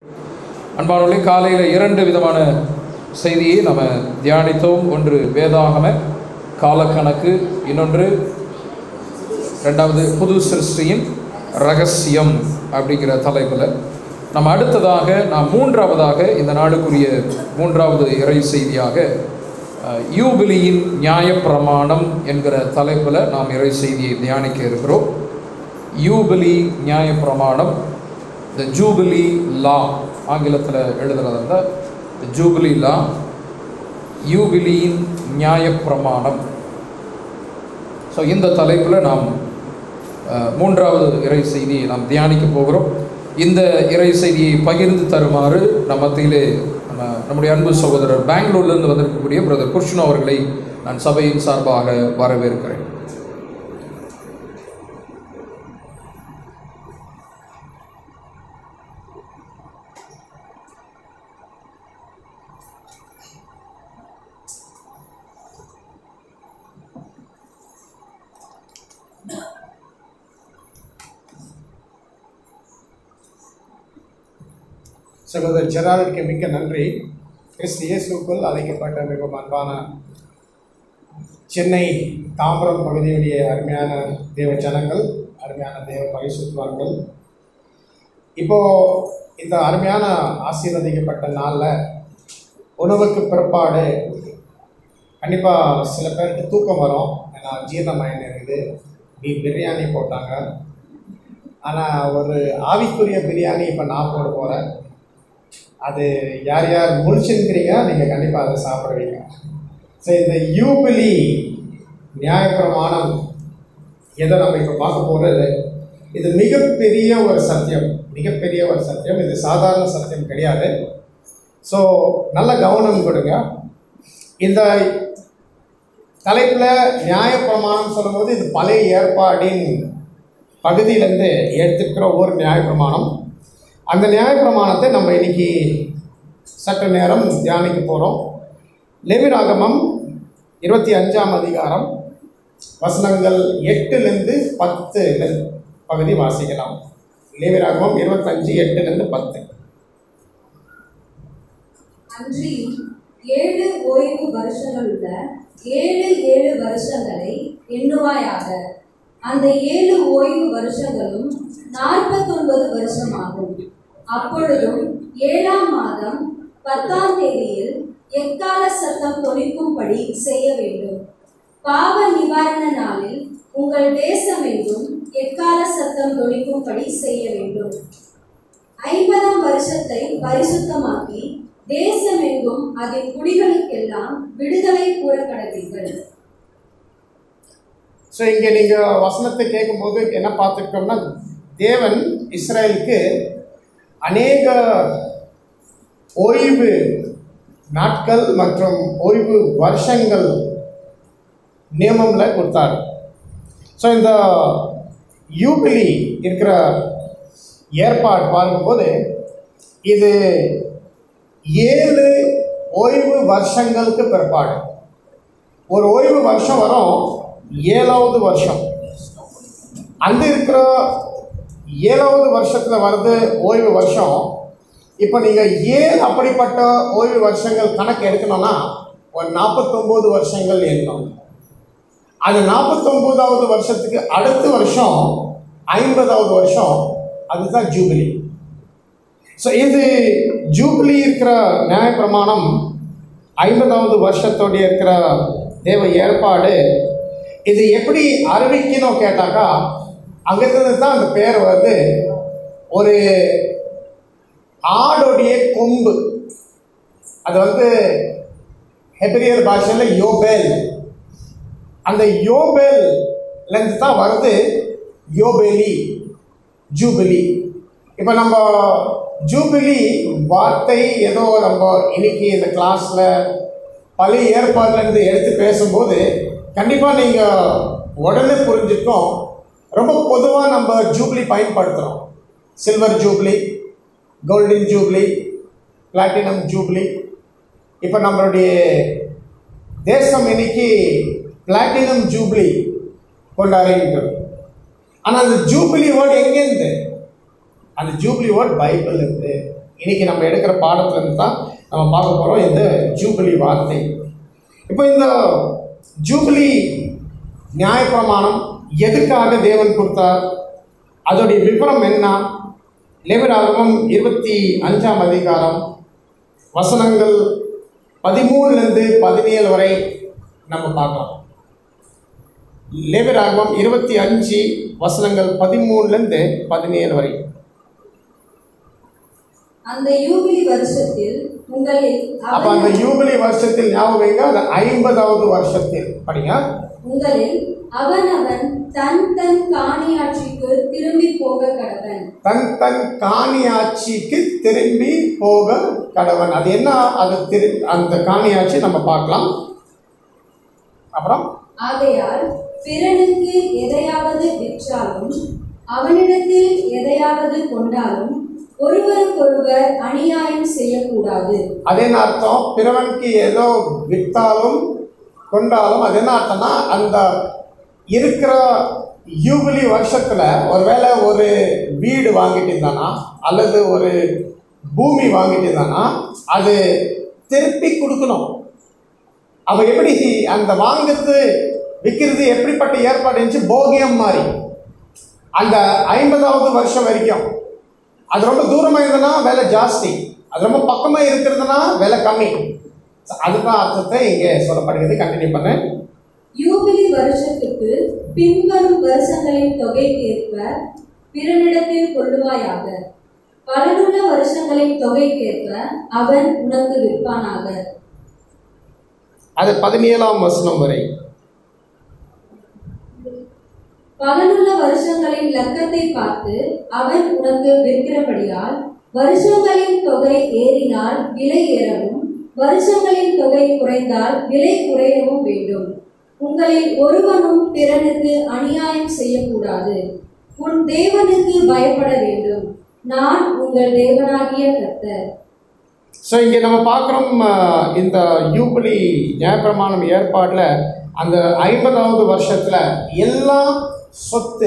அன்பானவர்களே காலையில் இரண்டு விதமான செய்தியை நம்ம தியானித்தோம் ஒன்று வேதாகம காலக்கணக்கு இன்னொன்று ரெண்டாவது புது சிருஷ்டியின் ரகசியம் அப்படிங்கிற தலைப்பில் நம்ம அடுத்ததாக நாம் மூன்றாவதாக இந்த நாளுக்குரிய மூன்றாவது இறை செய்தியாக அஹ், யூபிலியின் நியாயப்பிரமாணம் என்கிற தலைப்பில் நாம் இறை செய்தியை தியானிக்க இருக்கிறோம் யூபிலி நியாயப்பிரமாணம் த ஜூபிலி லா ஆங்கிலத்தில் எழுதுறதா இருந்தால் த ஜூபிலி லா யூபிலியின் நியாயப்பிரமாணம் ஸோ இந்த தலைப்பில் நாம் அஹ், மூன்றாவது இறை செய்தியை நாம் தியானிக்க போகிறோம் இந்த இறை செய்தியை பகிர்ந்து தருமாறு நம் மத்தியிலே நம்ம நம்முடைய அன்பு சகோதரர் பெங்களூர்லேருந்து வந்திருக்கக்கூடிய பிரதர் கிருஷ்ணன் அவர்களை நான் சபையின் சார்பாக வரவேற்கிறேன் சகோதரர் ஜெரால்டுக்கு மிக்க நன்றி கிறிஸ்து இயேசுக்குள் அழைக்கப்பட்ட மிகவும் அன்பான சென்னை தாம்பரம் பகுதியுடைய அருமையான தேவ ஜனங்கள் அருமையான தேவ பரிசுத்துவார்கள் இப்போ இந்த அருமையான ஆசீர்வதிக்கப்பட்ட நாளில் உணவுக்கு பிற்பாடு கண்டிப்பாக சில பேருக்கு தூக்கம் வரும் ஏன்னா ஜீரணமயம் இருக்குது பி பிரியாணி போட்டாங்க ஆனால் ஒரு ஆவிக்குரிய பிரியாணி இப்போ நான் போட போகிறேன் அது யார் யார் முடிச்சுருக்கிறீங்க நீங்கள் கண்டிப்பாக அதை சாப்பிடுவீங்க ஸோ இந்த யூபிலி நியாயப்பிரமாணம் எதை நம்ம இப்போ பார்க்க போகிறது இது மிகப்பெரிய ஒரு சத்தியம் மிகப்பெரிய ஒரு சத்தியம் இது சாதாரண சத்தியம் கிடையாது ஸோ நல்ல கவனம் கொடுங்க இந்த தலைப்பில் நியாயப்பிரமாணம் சொல்லும்போது இது பழைய ஏற்பாடின் பகுதியிலேருந்து எடுத்துக்கிற ஒரு நியாயப்பிரமாணம் அந்த நியாயப்பிரமாணத்தை நம்ம இன்னைக்கு சற்று நேரம் தியானிக்க போகிறோம் லேவிராகமம் இருபத்தி அஞ்சாம் அதிகாரம் வசனங்கள் எட்டுலேருந்து பத்து பகுதி வாசிக்கலாம் லேவிராகமம் இருபத்தஞ்சு எட்டுலேருந்து பத்து அன்றியும் ஏழு ஓய்வு வருஷங்களுள்ள ஏழு ஏழு வருஷங்களை எண்ணுவாயாக அந்த ஏழு ஓய்வு வருஷங்களும் நாற்பத்தொன்பது வருஷமாகும் அப்பொழுதும் ஏழாம் மாதம் பத்தாம் தேதியில் எக்கால சத்தம் தொனிக்கும்படி செய்ய வேண்டும் பாவ நிவாரண நாளில் உங்கள் தேசமெங்கும் எக்கால சத்தம் தொனிக்கும்படி செய்ய வேண்டும் ஐம்பதாம் வருஷத்தை பரிசுத்தமாக்கி தேசமெங்கும் அதன் குடிகளுக்கெல்லாம் விடுதலை கூற கடவீர்கள் ஸோ இங்கே நீங்கள் வசனத்தை கேட்கும்போது என்ன பார்த்துருக்கோம்னா தேவன் இஸ்ரேலுக்கு அநேக ஓய்வு நாட்கள் மற்றும் ஓய்வு வருஷங்கள் நியமம்ல கொடுத்தாரு ஸோ இந்த யூபிலி இருக்கிற ஏற்பாடு பார்க்கும்போது இது ஏழு ஓய்வு வருஷங்களுக்கு பிற்பாடு ஒரு ஓய்வு வருஷம் வரும் ஏழாவது வருஷம் அந்த இருக்கிற ஏழாவது வருஷத்தில் வருது ஓய்வு வருஷம் இப்போ நீங்கள் ஏழு அப்படிப்பட்ட ஓய்வு வருஷங்கள் கணக்கு எடுக்கணும்னா ஒரு நாற்பத்தொம்போது வருஷங்கள் எண்ணணும் அது நாற்பத்தொம்போதாவது வருஷத்துக்கு அடுத்த வருஷம் ஐம்பதாவது வருஷம் அதுதான் ஜூபிலி ஸோ இது ஜூபிலி இருக்கிற நியாயப்பிரமாணம் ஐம்பதாவது வருஷத்தோடைய இருக்கிற தேவ ஏற்பாடு இது எப்படி அறிவிக்கணும் கேட்டாக்கா அங்கிருந்து தான் அந்த பேர் வந்து ஒரு ஆடோடைய கொம்பு அது வந்து ஹெப்ரியர் பாஷையில் யோபேல் அந்த யோபேல்லேருந்து தான் வருது யோபேலி ஜூபிலி இப்போ நம்ம ஜூபிலி வார்த்தை ஏதோ நம்ம இன்னைக்கு இந்த கிளாஸில் பழைய ஏற்பாடுலேருந்து எடுத்து பேசும்போது கண்டிப்பாக நீங்கள் உடனே புரிஞ்சுக்கும் ரொம்ப பொதுவாக நம்ம ஜூப்ளி பயன்படுத்துகிறோம் silver jubilee golden jubilee platinum jubilee இப்போ நம்மளுடைய தேசம் இன்னைக்கு பிளாட்டினம் ஜூப்ளி கொண்டாடுகிறது ஆனால் அந்த ஜூப்ளி வேர்டு எங்கேருந்து அந்த ஜூப்ளி வேர்ட் பைபிள் இருந்து இன்னைக்கு நம்ம எடுக்கிற பாடத்துல இருந்து தான் நம்ம பார்க்க போகிறோம் இந்த ஜூபிலி வார்த்தை இப்போ இந்த ஜூபிலி நியாயப்பிரமாணம் எதுக்காக தேவன் கொடுத்தார் அதோடைய விவரம் என்ன லேவியராகமம் இருபத்தி அஞ்சாம் அதிகாரம் வசனங்கள் பதிமூணுலேருந்து பதினேழு வரை நம்ம பார்க்கலாம் லேவியராகமம் இருபத்தி அஞ்சு வசனங்கள் பதிமூணுலேருந்து பதினேழு வரை அந்த யூபிலி வருஷத்தில் உங்களில் அப்போ அந்த அவன் யூபிலி வருஷத்தில் ஞாபகம் வைங்க அது ஐம்பதாவது வருஷத்தில் படிங்க உங்களில் அவனவன் தன் தன் காணியாட்சிக்கு திரும்பி போக கடவன் தன் தன் காணியாட்சிக்கு திரும்பி போக கடவன் அது என்ன அது திரு அந்த காணியாட்சி நம்ம பார்க்கலாம் அப்புறம் ஆகையால் பிறனுக்கு எதையாவது விற்றாலும் அவனிடத்தில் எதையாவது கொண்டாலும் ஒருவருக்கொருவர் அநியாயம் செய்யக்கூடாது அது என்ன அர்த்தம் பிறவனுக்கு ஏதோ விற்றாலும் கொண்டாலும் அது என்ன அர்த்தம்னா அந்த இருக்கிற யூபிலி வருஷத்தில் ஒருவேளை ஒரு வீடு வாங்கிட்டு இருந்தானா அல்லது ஒரு பூமி வாங்கிட்டு இருந்தானா அது திருப்பி கொடுக்கணும் அவ எப்படி அந்த வாங்குறது விற்கிறது எப்படிப்பட்ட ஏற்பாடு இருந்துச்சு போகியம் மாதிரி அந்த ஐம்பதாவது வருஷம் வரைக்கும் அது ரொம்ப தூரமாக இருந்ததுன்னா விலை ஜாஸ்தி அது ரொம்ப பக்கமாக இருக்கிறதுனா விலை கம்மி So, அதுதான் அர்த்தத்தை இங்கே சொல்லப்படுகிறது கண்டினியூ பண்ணேன் யூபிலி வருஷத்துக்கு பின்வரும் வருஷங்களின் தொகைக்கேற்ப பிறனிடத்தில் கொள்ளுவாயாக பலனுள்ள வருஷங்களின் தொகைக்கேற்ப அவன் உனக்கு விற்பானாக அது பதினேழாம் வசனம் வரை பலனுள்ள வருஷங்களின் லக்கத்தை பார்த்து அவன் உனக்கு விற்கிறபடியால் வருஷங்களின் தொகை ஏறினால் விலை ஏறவும் வருஷங்களின் தொகை குறைந்தால் விலை குறையவும் வேண்டும் உங்களில் ஒருவனும் பிறனுக்கு அநியாயம் செய்யக்கூடாது உன் தேவனுக்கு பயப்பட வேண்டும் நான் உங்கள் தேவனாகிய கர்த்தர் ஸோ இங்கே நம்ம பார்க்குறோம் அஹ், இந்த யூபிலி நியாயப்பிரமாணம் ஏற்பாடில் அந்த ஐம்பதாவது வருஷத்தில் எல்லா சொத்து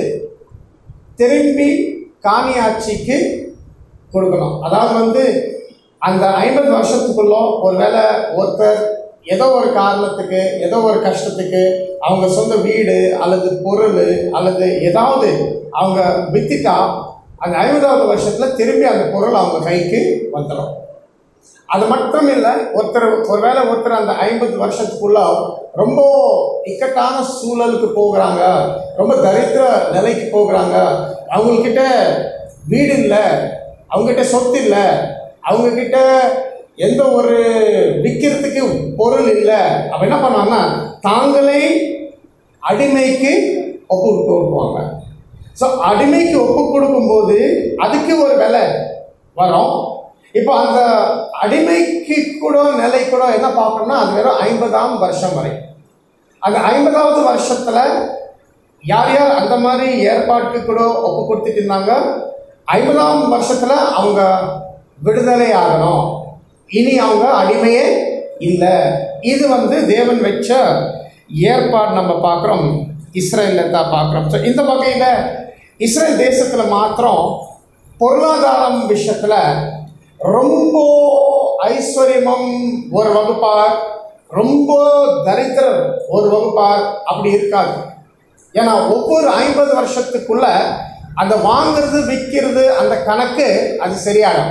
திரும்பி காணியாட்சிக்கு கொடுக்கணும் அதாவது வந்து அந்த ஐம்பது வருஷத்துக்குள்ளோ ஒருவேளை ஒருத்தர் ஏதோ ஒரு காரணத்துக்கு ஏதோ ஒரு கஷ்டத்துக்கு அவங்க சொந்த வீடு அல்லது பொருள் அல்லது ஏதாவது அவங்க வித்துட்டா அந்த ஐம்பதாவது வருஷத்தில் திரும்பி அந்த பொருள் அவங்க கைக்கு வந்துடும் அது மட்டும் இல்லை ஒருத்தர் ஒருவேளை ஒருத்தர் அந்த ஐம்பது வருஷத்துக்குள்ள ரொம்ப இக்கட்டான சூழலுக்கு போகிறாங்க ரொம்ப தரித்திர நிலைக்கு போகிறாங்க அவங்கக்கிட்ட வீடு இல்லை அவங்ககிட்ட சொத்து இல்லை அவங்கக்கிட்ட எந்த ஒரு விற்கிறதுக்கு பொருள் இல்லை அப்போ என்ன பண்ணுவாங்கன்னா தாங்களே அடிமைக்கு ஒப்பு கொடுக்குவாங்க ஸோ அடிமைக்கு ஒப்பு கொடுக்கும்போது அதுக்கு ஒரு விலை வரும் இப்போ அந்த அடிமைக்கு கூட நிலை கூட என்ன பார்க்கணும்னா அது வெறும் ஐம்பதாம் வருஷம் வரை அந்த ஐம்பதாவது வருஷத்தில் யார் யார் அந்த மாதிரி ஏற்பாட்டுக்கு கூட ஒப்பு கொடுத்துட்டு இருந்தாங்க ஐம்பதாம் வருஷத்தில் அவங்க விடுதலை ஆகணும் இனி அவங்க அடிமையே இல்லை இது வந்து தேவன் வச்ச ஏற்பாடு நம்ம பார்க்குறோம் இஸ்ரேலில் தான் பார்க்குறோம் ஸோ இந்த வகையில் இஸ்ரேல் தேசத்தில் மாத்திரம் பொருளாதாரம் விஷயத்தில் ரொம்ப ஐஸ்வர்யமும் ஒரு வகுப்பார் ரொம்ப தரித்திரர் ஒரு வகுப்பார் அப்படி இருக்காது ஏன்னா ஒவ்வொரு ஐம்பது வருஷத்துக்குள்ள அந்த வாங்குறது விற்கிறது அந்த கணக்கு அது சரியாகும்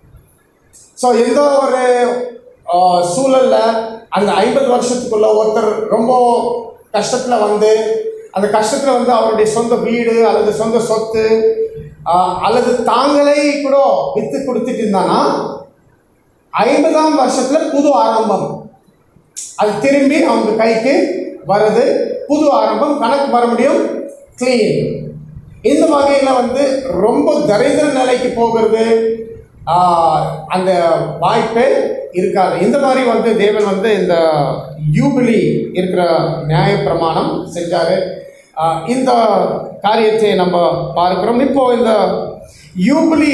ஸோ எந்த ஒரு ஆஹ், சூழல்ல அந்த ஐம்பது வருஷத்துக்குள்ள ஒருத்தர் ரொம்ப கஷ்டத்தில் வந்து அந்த கஷ்டத்தில் வந்து அவருடைய சொந்த வீடு அல்லது சொந்த சொத்து ஆஹ், அல்லது தாங்களே கூட வித்து கொடுத்துட்டு இருந்தானா ஐம்பதாம் வருஷத்தில் புது ஆரம்பம் அது திரும்பி அவங்க கைக்கு வருது புது ஆரம்பம் கணக்கு மறுபடியும் க்ளீன் இந்த வகையில் வந்து ரொம்ப தரித்திர நிலைக்கு போகிறது ஆஹ், அந்த வாய்ப்பே இருக்காது இந்த மாதிரி வந்து தேவன் வந்து இந்த யூபிலி இருக்கிற நியாயப்பிரமாணம் செஞ்சார் இந்த காரியத்தை நம்ம பார்க்கிறோம் இப்போ இந்த யூபிலி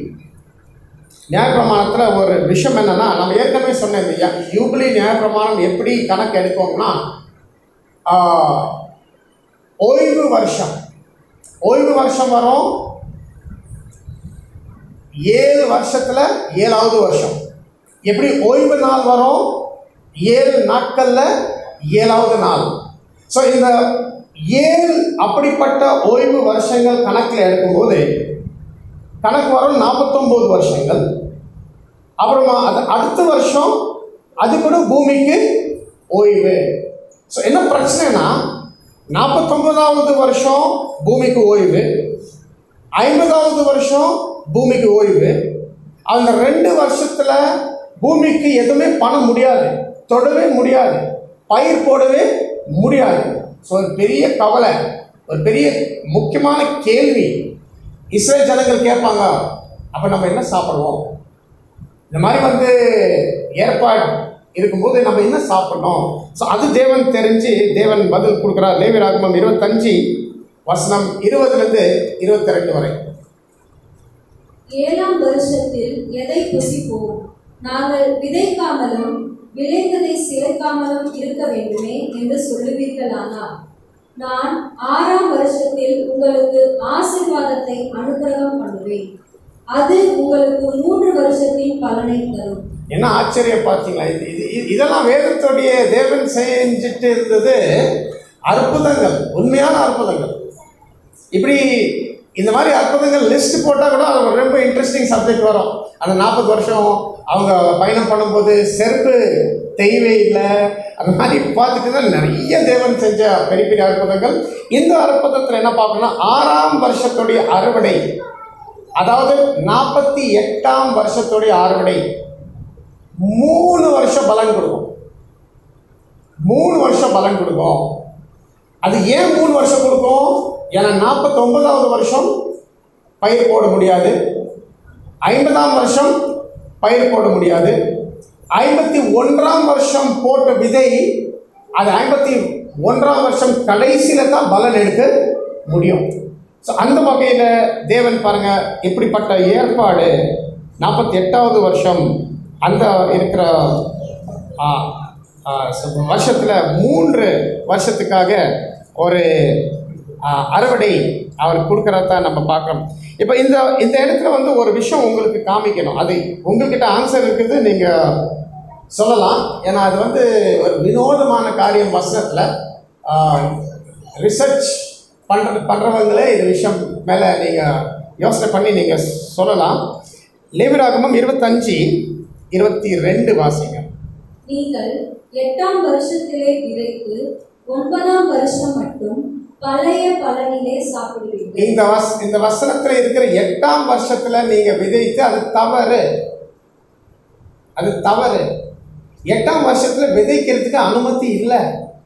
நியாயப்பிரமாணத்தில் ஒரு விஷயம் என்னன்னா நம்ம ஏற்கனவே சொன்ன இந்த யா- யூபிலி நியாயப்பிரமாணம் எப்படி கணக்கு எடுப்போம்னா ஆஹ், ஓய்வு வருஷம் ஓய்வு வருஷம் வரும் ஏழு வருஷத்துல ஏழாவது வருஷம் எப்படி ஓய்வு நாள் வரும் ஏழு நாட்கள்ல ஏழாவது நாள் ஸோ இந்த ஏழு அப்படிப்பட்ட ஓய்வு வருஷங்கள் கணக்கில் எடுக்கும்போது கணக்கு வரும் நாற்பத்தொம்போது வருஷங்கள் அப்புறமா அது அடுத்த வருஷம் அது கூட பூமிக்கு ஓய்வு ஸோ என்ன பிரச்சனைனா நாற்பத்தொன்பதாவது வருஷம் பூமிக்கு ஓய்வு ஐம்பதாவது வருஷம் பூமிக்கு ஓய்வு அந்த ரெண்டு வருஷத்துல பூமிக்கு எதுவுமே பண்ண முடியாது தொடவே முடியாது பயிர் போடவே முடியாது ஸோ ஒரு பெரிய கவலை ஒரு பெரிய முக்கியமான கேள்வி இஸ்ரேல் ஜனங்கள் கேட்பாங்க அப்போ நம்ம என்ன சாப்பிடுவோம் இந்த மாதிரி வந்து ஏற்பாடு இருக்கும்போது நம்ம என்ன சாப்பிடணும் ஸோ அது தேவன் தெரிஞ்சு தேவன் பதில் கொடுக்குறார் லேவிராகமம் இருபத்தஞ்சு வசனம் இருபதுலேருந்து இருபத்தி ரெண்டு வரை ஏழாம் வருஷத்தில் எதை புசிப்போம் நாங்கள் விதைக்காமலும் விளைந்ததை சேர்க்காமலும் இருக்க வேண்டுமே என்று சொல்லுவீர்களானால் நான் ஆறாம் வருஷத்தில் உங்களுக்கு ஆசீர்வாதத்தை அனுகிரகம் பண்ணுவேன் அது உங்களுக்கு மூன்று வருஷத்தின் பலனை தரும் என்ன ஆச்சரியம் பார்த்தீங்களா இது இது இது- இதெல்லாம் வேதத்துடைய தேவன் செஞ்சுட்டு இருந்தது அற்புதங்கள் உண்மையான அற்புதங்கள் இப்படி இந்த மாதிரி அற்புதங்கள் லிஸ்ட் போட்டால் கூட அது ஒரு ரொம்ப இன்ட்ரெஸ்டிங் சப்ஜெக்ட் வரும் அந்த நாற்பது வருஷம் அவங்க பயணம் பண்ணும்போது செருப்பு தெய்வே இல்லை அந்த மாதிரி பார்த்துட்டு தான் நிறைய தேவன் செஞ்ச பெரிய பெரிய அற்புதங்கள் இந்த அற்புதத்தில் என்ன பார்க்கணும்னா ஆறாம் வருஷத்துடைய அறுவடை அதாவது நாற்பத்தி எட்டாம் வருஷத்துடைய அறுவடை மூணு வருஷம் பலன் கொடுக்கும் மூணு வருஷம் பலன் கொடுக்கும் அது ஏன் மூணு வருஷம் கொடுக்கும் ஏன்னா நாற்பத்தொன்பதாவது வருஷம் பயிர் போட முடியாது ஐம்பதாம் வருஷம் பயிர் போட முடியாது ஐம்பத்தி ஒன்றாம் வருஷம் போட்ட விதை அது ஐம்பத்தி ஒன்றாம் வருஷம் கடைசியில் தான் பலன் எடுக்க முடியும் ஸோ அந்த வகையில் தேவன் பாருங்க இப்படிப்பட்ட ஏற்பாடு நாற்பத்தி எட்டாவது வருஷம் அந்த இருக்கிற ஆ, ஆ, ச- வருஷத்துல மூன்று வருஷத்துக்காக ஒரு ஆ, அறுவடை அவர் கொடுக்கறத நம்ம பார்க்குறோம் இப்போ இந்த இந்த இடத்துல வந்து ஒரு விஷயம் உங்களுக்கு காமிக்கணும் அது உங்கள்கிட்ட ஆன்சர் இருக்குது நீங்கள் சொல்லலாம் ஏன்னா அது வந்து ஒரு வினோதமான காரியம் வசனத்தில் ரிசர்ச் பண்ணுற பண்ணுறவங்களே இந்த விஷயம் மேலே நீங்கள் யோசனை பண்ணி நீங்கள் சொல்லலாம் லேவிராகமம் இருபத்தஞ்சு இருபத்தி ரெண்டு வாசிங்க நீங்கள் எட்டாம் வருஷத்திலே விதைத்து ஒன்பதாம் வருஷம் மட்டும் பழைய பலனிலே சாப்பிடுவீர்கள் இந்த வஸ் இந்த வசனத்தில் இருக்கிற எட்டாம் வருஷத்துல நீங்க விதைத்து அது தவறு அது தவறு எட்டாம் வருஷத்துல விதைக்கிறதுக்கு அனுமதி இல்லை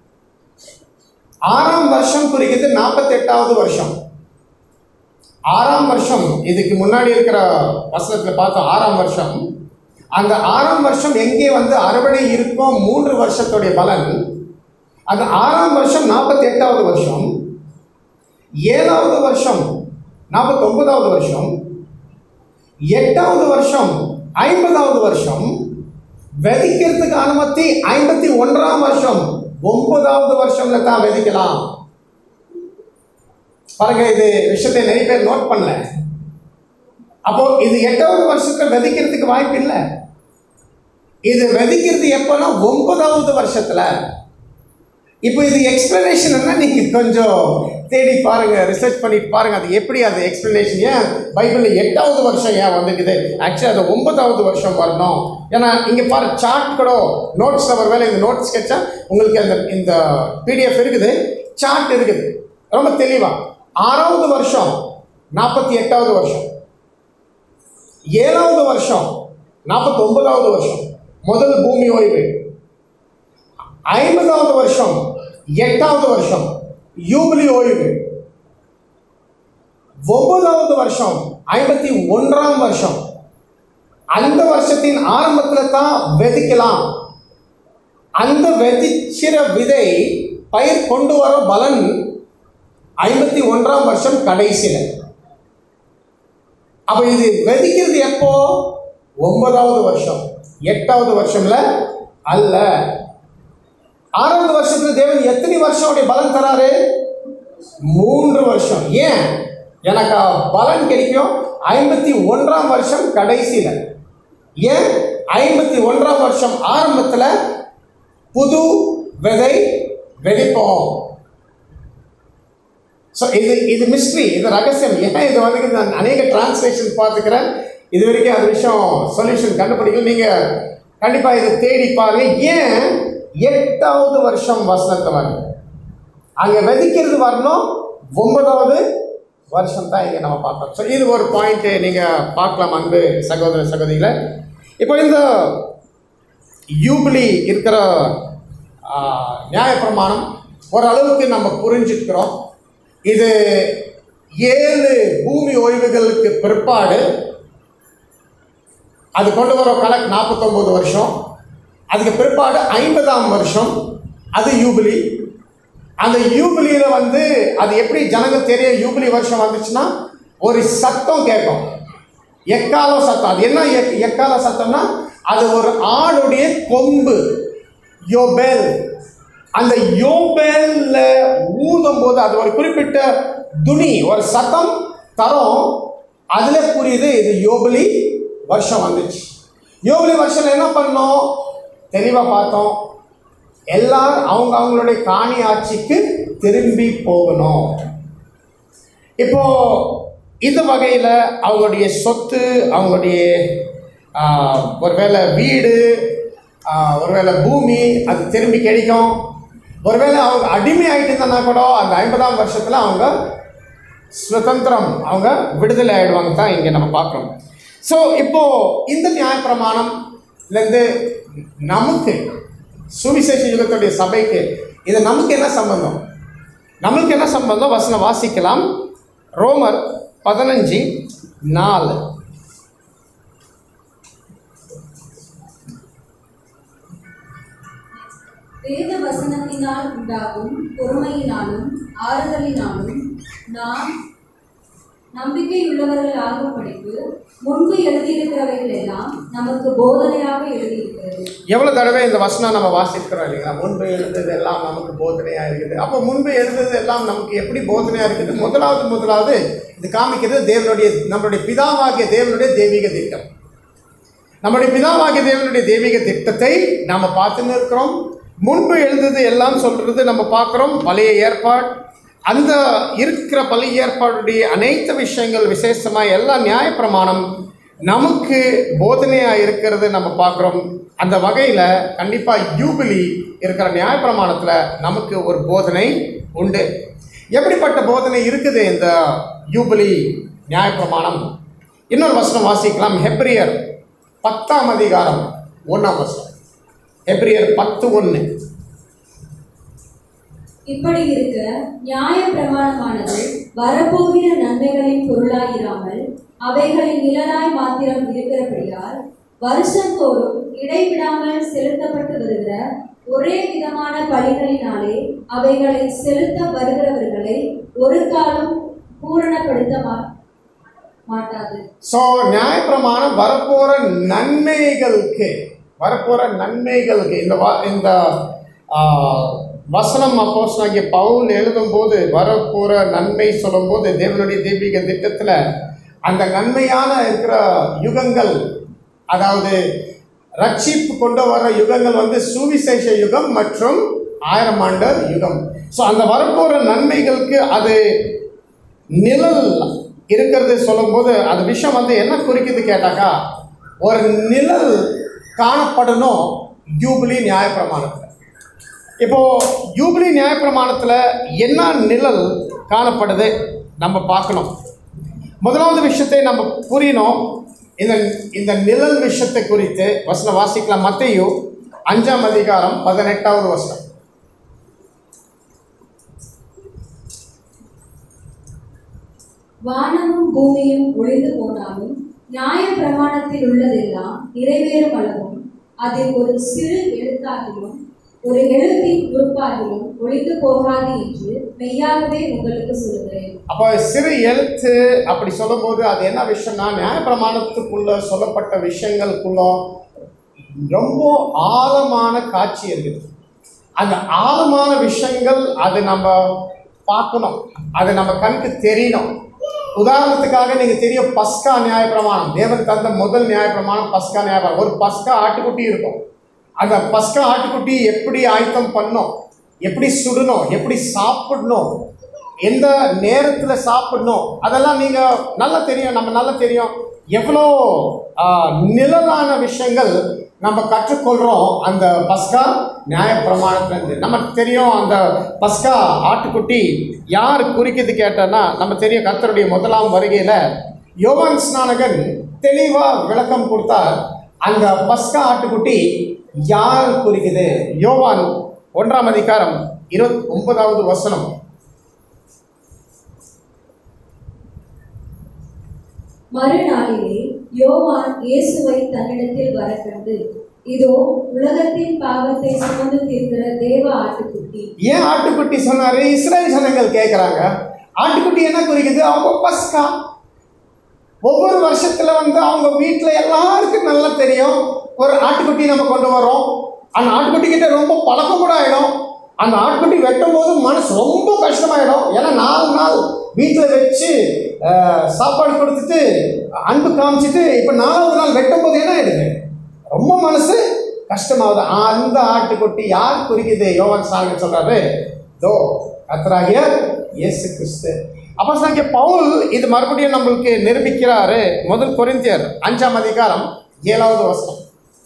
ஆறாம் வருஷம் குறிக்கிறது நாற்பத்தி எட்டாவது வருஷம் ஆறாம் வருஷம் இதுக்கு முன்னாடி இருக்கிற வசனத்துல பார்த்தோம் ஆறாம் வருஷம் அந்த ஆறாம் வருஷம் எங்கே வந்து அறுவடை இருக்கும் மூன்று வருஷத்துடைய பலன் அந்த ஆறாம் வருஷம் நாற்பத்தி எட்டாவது வருஷம் ஏழாவது வருஷம் நாற்பத்தொன்பதாவது வருஷம் எட்டாவது வருஷம் ஐம்பதாவது வருஷம் விதைக்கிறதுக்கு அனுமதி ஐம்பத்தி ஒன்றாம் வருஷம் ஒன்பதாவது வருஷம்ல தான் விதைக்கலாம் பாருங்க இது விஷயத்தை நிறைய பேர் நோட் பண்ணல அப்போ இது எட்டாவது வருஷத்துல விதைக்கிறதுக்கு வாய்ப்பு இல்லை இது விதைக்கிறது எப்போனா ஒன்பதாவது வருஷத்துல இப்போ இது எக்ஸ்பிளனேஷன் என்ன நீங்க கொஞ்சம் தேடி பாருங்க ரிசர்ச் பண்ணிட்டு பாருங்க அது எப்படி அது எக்ஸ்பிளனேஷன் ஏன் பைபிளில் எட்டாவது வருஷம் ஏன் வந்துக்குது ஆக்சுவலி அது ஒன்பதாவது வருஷம் வரணும் ஏன்னா இங்கே பாரு சார்ட் கூட நோட்ஸில் ஒரு வேலை இந்த நோட்ஸ் ஸ்கெட்சா உங்களுக்கு அந்த இந்த பிடிஎஃப் இருக்குது சார்ட் இருக்குது ரொம்ப தெளிவா ஆறாவது வருஷம் நாற்பத்தி எட்டாவது வருஷம் ஏழாவது வருஷம் நாற்பத்தி ஒன்பதாவது வருஷம் முதல் பூமி ஓய்வு ஐம்பதாவது வருஷம் எட்டாவது வருஷம் யூபிலி ஓய்வு ஒன்பதாவது வருஷம் ஐம்பத்தி ஒன்றாம் வருஷம் அந்த வருஷத்தின் ஆரம்பத்தில் தான் விதைக்கலாம் அந்த விதைச்சிற விதை பயிர் கொண்டு வர பலன் ஐம்பத்தி ஒன்றாம் வருஷம் கடைசியில் அப்ப இது விதைக்கிறது எப்போ ஒன்பதாவது வருஷம் எட்டாவது வருஷம்ல அல்ல ஆறாவது வருஷத்துல தேவன் எத்தனை வருஷம் பலன் தராரு மூன்று வருஷம் ஏன் எனக்கு பலன் கிடைக்கும் ஐம்பத்தி ஒன்றாம் வருஷம் கடைசியில் ஏன் ஐம்பத்தி ஒன்றாம் வருஷம் ஆரம்பத்தில் புது விதை வெடிப்போம் ஸோ இது இது மிஸ்ட்ரி இது ரகசியம் ஏன் இது வந்து நான் அநேக டிரான்ஸ்லேஷன் பார்த்துக்கிறேன் இது வரைக்கும் அது விஷயம் சொல்யூஷன் கண்டுபிடிக்கும் நீங்கள் கண்டிப்பாக இதை தேடி பாருங்க ஏன் எட்டாவது வருஷம் வசனத்தை வரணும் அங்கே விதைக்கிறது வரணும் ஒன்பதாவது வருஷம் தான் இங்கே நம்ம பார்க்கணும் ஸோ இது ஒரு பாயிண்ட்டு நீங்கள் பார்க்கலாம் அன்பு சகோதர சகோதரிகளை இப்போ இந்த யூபிலி இருக்கிற ஆ, நியாயப்பிரமாணம் ஓரளவுக்கு நம்ம புரிஞ்சுக்கிறோம் இது ஏழு பூமி ஓய்வுகளுக்கு பிற்பாடு அது கொண்டு வர கணக்கு நாற்பத்தொம்போது வருஷம் அதுக்கு பிற்பாடு ஐம்பதாம் வருஷம் அது யூபிலி அந்த யூபிலியில் வந்து அது எப்படி ஜனங்கள் தெரியும் யூபிலி வருஷம் வந்துச்சுன்னா ஒரு சத்தம் கேட்கும் எக்கால சத்தம் அது என்ன எக் எக்கால சத்தம்னா அது ஒரு ஆளுடைய கொம்பு யோபேல் அந்த யோபேல்ல ஊதும் போது அது ஒரு குறிப்பிட்ட துணி ஒரு சத்தம் தரும் அதில் புரியுது இது யோபிலி வருஷம் வந்துச்சு யோபிலி வருஷம் என்ன பண்ணோம் தெளிவாக பார்த்தோம் எல்லாரும் அவங்க அவங்களுடைய காணி ஆட்சிக்கு திரும்பி போகணும் இப்போ இந்த வகையில் அவங்களுடைய சொத்து அவங்களுடைய ஆஹ், ஒருவேளை வீடு ஆஹ், ஒருவேளை பூமி அது திரும்பி கிடைக்கும் ஒருவேளை அவங்க அடிமை ஆகிட்டு இருந்தானா கூட அந்த ஐம்பதாம் வருஷத்தில் அவங்க சுதந்திரம் அவங்க விடுதலை ஆயிடுவாங்க தான் இங்கே நம்ம பார்க்குறோம் ஸோ இப்போ இந்த நியாயப்பிரமாணம்லேருந்து நமக்கு சுவிசேஷ யுகத்துடைய சபைக்கு இது நமக்கு என்ன சம்பந்தம் நம்மளுக்கு என்ன சம்பந்தம் வசனம் வாசிக்கலாம் ரோமர் பதினஞ்சு நாலு வேத வசனத்தினால் உண்டாகும் பொறுமையினாலும் ஆறுதலினாலும் நாம் நம்பிக்கையுள்ளவர்கள் ஆகும்படிக்கு முன்பு எழுதியிருக்கிறவைகள் எல்லாம் நமக்கு போதனையாக எழுதியிருக்கிறது எவ்வளோ தடவை இந்த வசனம் நம்ம வாசிக்கிறோம் இல்லைங்களா முன்பு எழுதுறது எல்லாம் நமக்கு போதனையாக இருக்குது அப்போ முன்பு எழுதுறது எல்லாம் நமக்கு எப்படி போதனையாக இருக்குது முதலாவது முதலாவது இது காமிக்கிறது தேவனுடைய நம்மளுடைய பிதாவாகிய தேவனுடைய தெய்வீக திட்டம் நம்முடைய பிதாவாகிய தேவனுடைய தெய்வீக திட்டத்தை நாம் பார்த்துன்னு இருக்கிறோம் முன்பு எழுதுறது எல்லாம் சொல்றது நம்ம பார்க்குறோம் பழைய ஏற்பாடு அந்த இருக்கிற பழைய ஏற்பாடுடைய அனைத்து விஷயங்கள் விசேஷமாக எல்லா நியாயப்பிரமாணம் நமக்கு போதனையாக இருக்கிறது நம்ம பார்க்குறோம் அந்த வகையில் கண்டிப்பாக யூபிலி இருக்கிற நியாயப்பிரமாணத்தில் நமக்கு ஒரு போதனை உண்டு எப்படிப்பட்ட போதனை இருக்குது இந்த யூபிலி நியாயப்பிரமாணம் இன்னொரு வசனம் வாசிக்கலாம் ஹெப்ரியர் பத்தாம் அதிகாரம் ஒன்றாம் வசனம் ஹெப்ரியர் பத்து ஒன்று இப்படி இருக்க நியாய பிரமாணமானது வரப்போகிற நன்மைகளின் பொருளாயிராமல் அவைகளின் நிழலாய் மாத்திரம் இருக்கிறபடியால் வருஷந்தோறும் இடைவிடாமல் செலுத்தப்பட்டு வருகிற ஒரே விதமான பலிகளினாலே அவைகளை செலுத்த வருகிறவர்களை ஒரு காலம் பூரணப்படுத்த மா- மாட்டாது ஸோ நியாயப்பிரமாணம் வரப்போகிற நன்மைகளுக்கு வரப்போகிற நன்மைகளுக்கு இந்த வா இந்த ஆ, வசனம் அப்போஸ்தலனாகிய பவுல் எழுதும்போது வரப்போகிற நன்மை சொல்லும்போது தேவனுடைய தெய்வீக திட்டத்தில் அந்த நன்மையான இருக்கிற யுகங்கள் அதாவது ரட்சிப்பு கொண்டு வர யுகங்கள் வந்து சுவிசேஷ யுகம் மற்றும் ஆயிரம் ஆண்டர் யுகம் ஸோ அந்த வரப்போகிற நன்மைகளுக்கு அது நிழல் இருக்கிறது சொல்லும்போது அது விஷயம் வந்து என்ன குறிக்குது கேட்டாக்கா ஒரு நிழல் காணப்படணும் யூபிலி நியாயப்பிரமாணத்தில் இப்போ யூபிலி நியாயப்பிரமாணத்தில் என்ன நிழல் காணப்படுது நம்ம பார்க்கணும் முதலாவது விஷயத்தை நம்ம புரியணும் இந்த இந்த நிழல் விஷயத்தை குறித்து வசனம் வாசிக்கலாம் மத்தையு அஞ்சாம் அதிகாரம் பதினெட்டாவது வசனம் வானமும் பூமியும் ஒளிந்து போனாலும் நியாய பிரமாணத்தில் உள்ளதெல்லாம் நிறைவேறும் அளவும் அதில் ஒரு சிறு எழுத்தாகிலும் ஒரு எழுத்தின் உறுப்பாகிலும் ஒளிந்து போகாது என்று மெய்யாகவே உங்களுக்கு சொல்லுகிறேன் அப்போ சிறு எழுத்து அப்படி சொல்லும்போது அது என்ன விஷயம்னா நியாயப்பிரமாணத்துக்குள்ள சொல்லப்பட்ட விஷயங்களுக்குள்ள ரொம்ப ஆழமான காட்சி இருக்குது அந்த ஆழமான விஷயங்கள் அது நம்ம பார்க்கணும் அது நம்ம கண்ணுக்கு தெரியணும் உதாரணத்துக்காக நீங்க தெரியும் பஸ்கா நியாயப்பிரமாணம் தேவன் தந்த முதல் நியாயப்பிரமாணம் பஸ்கா நியாயப்பிரமாணம் ஒரு பஸ்கா ஆட்டுக்குட்டி இருக்கும் அந்த பஸ்கா ஆட்டுக்குட்டி எப்படி ஆயத்தம் பண்ணணும் எப்படி சுடணும் எப்படி சாப்பிடணும் எந்த நேரத்தில் சாப்பிடணும் அதெல்லாம் நீங்கள் நல்லா தெரியும் நம்ம நல்லா தெரியும் எவ்வளோ ஆ, நிழலான விஷயங்கள் நம்ம கற்றுக்கொள்கிறோம் அந்த பஸ்கா நியாயப்பிரமாணத்துலேருந்து நமக்கு தெரியும் அந்த பஸ்கா ஆட்டுக்குட்டி யார் குறிக்குது கேட்டோன்னா நம்ம தெரியும் கர்த்தருடைய முதலாம் வருகையில் யோவான் ஸ்நானகன் தெளிவாக விளக்கம் கொடுத்தார் அந்த பஸ்கா ஆட்டுக்குட்டி யார் குறிக்குது யோவான் ஒன்றாம் அதிகாரம் இருபத்தி ஒன்பதாவது வசனம் மறுநாளிலே யோவான் இயேசுவை தன்னிடத்தில் வரக்கண்டு இதோ உலகத்தின் பாவத்தை சுமந்து தீர்க்கிற தேவ ஆட்டுக்குட்டி ஏன் ஆட்டுக்குட்டி சொன்னாரு இஸ்ரேல் ஜனங்கள் கேட்குறாங்க ஆட்டுக்குட்டி என்ன குறிக்குது அவங்க பஸ்கா ஒவ்வொரு வருஷத்துல வந்து அவங்க வீட்டில் எல்லாருக்கும் நல்லா தெரியும் ஒரு ஆட்டுக்குட்டி நம்ம கொண்டு வரோம் அந்த ஆட்டுக்குட்டி கிட்ட ரொம்ப பழக்கம் கூட ஆயிடும் அந்த ஆட்டுக்குட்டி வெட்டும் போது மனசு ரொம்ப கஷ்டமாயிடும் ஏன்னா நாலு நாள் வீட்டில் வச்சு அஹ், சாப்பாடு கொடுத்துட்டு அன்பு காமிச்சிட்டு இப்போ நாலாவது நாள் வெட்டும் போது என்ன ஆயிடுது ரொம்ப மனசு கஷ்டமாகுது அந்த ஆட்டுக்குட்டி யார் குறிக்குது யோவான் சாங்கர் சொல்றாரு தோ கத்தராகிய இயேசு கிறிஸ்து அப்போ சாங்க பவுல் இது மறுபடியும் நம்மளுக்கு நிரூபிக்கிறாரு முதல் கொரிந்தியர் அஞ்சாம் அதிகாரம் ஏழாவது வசனம்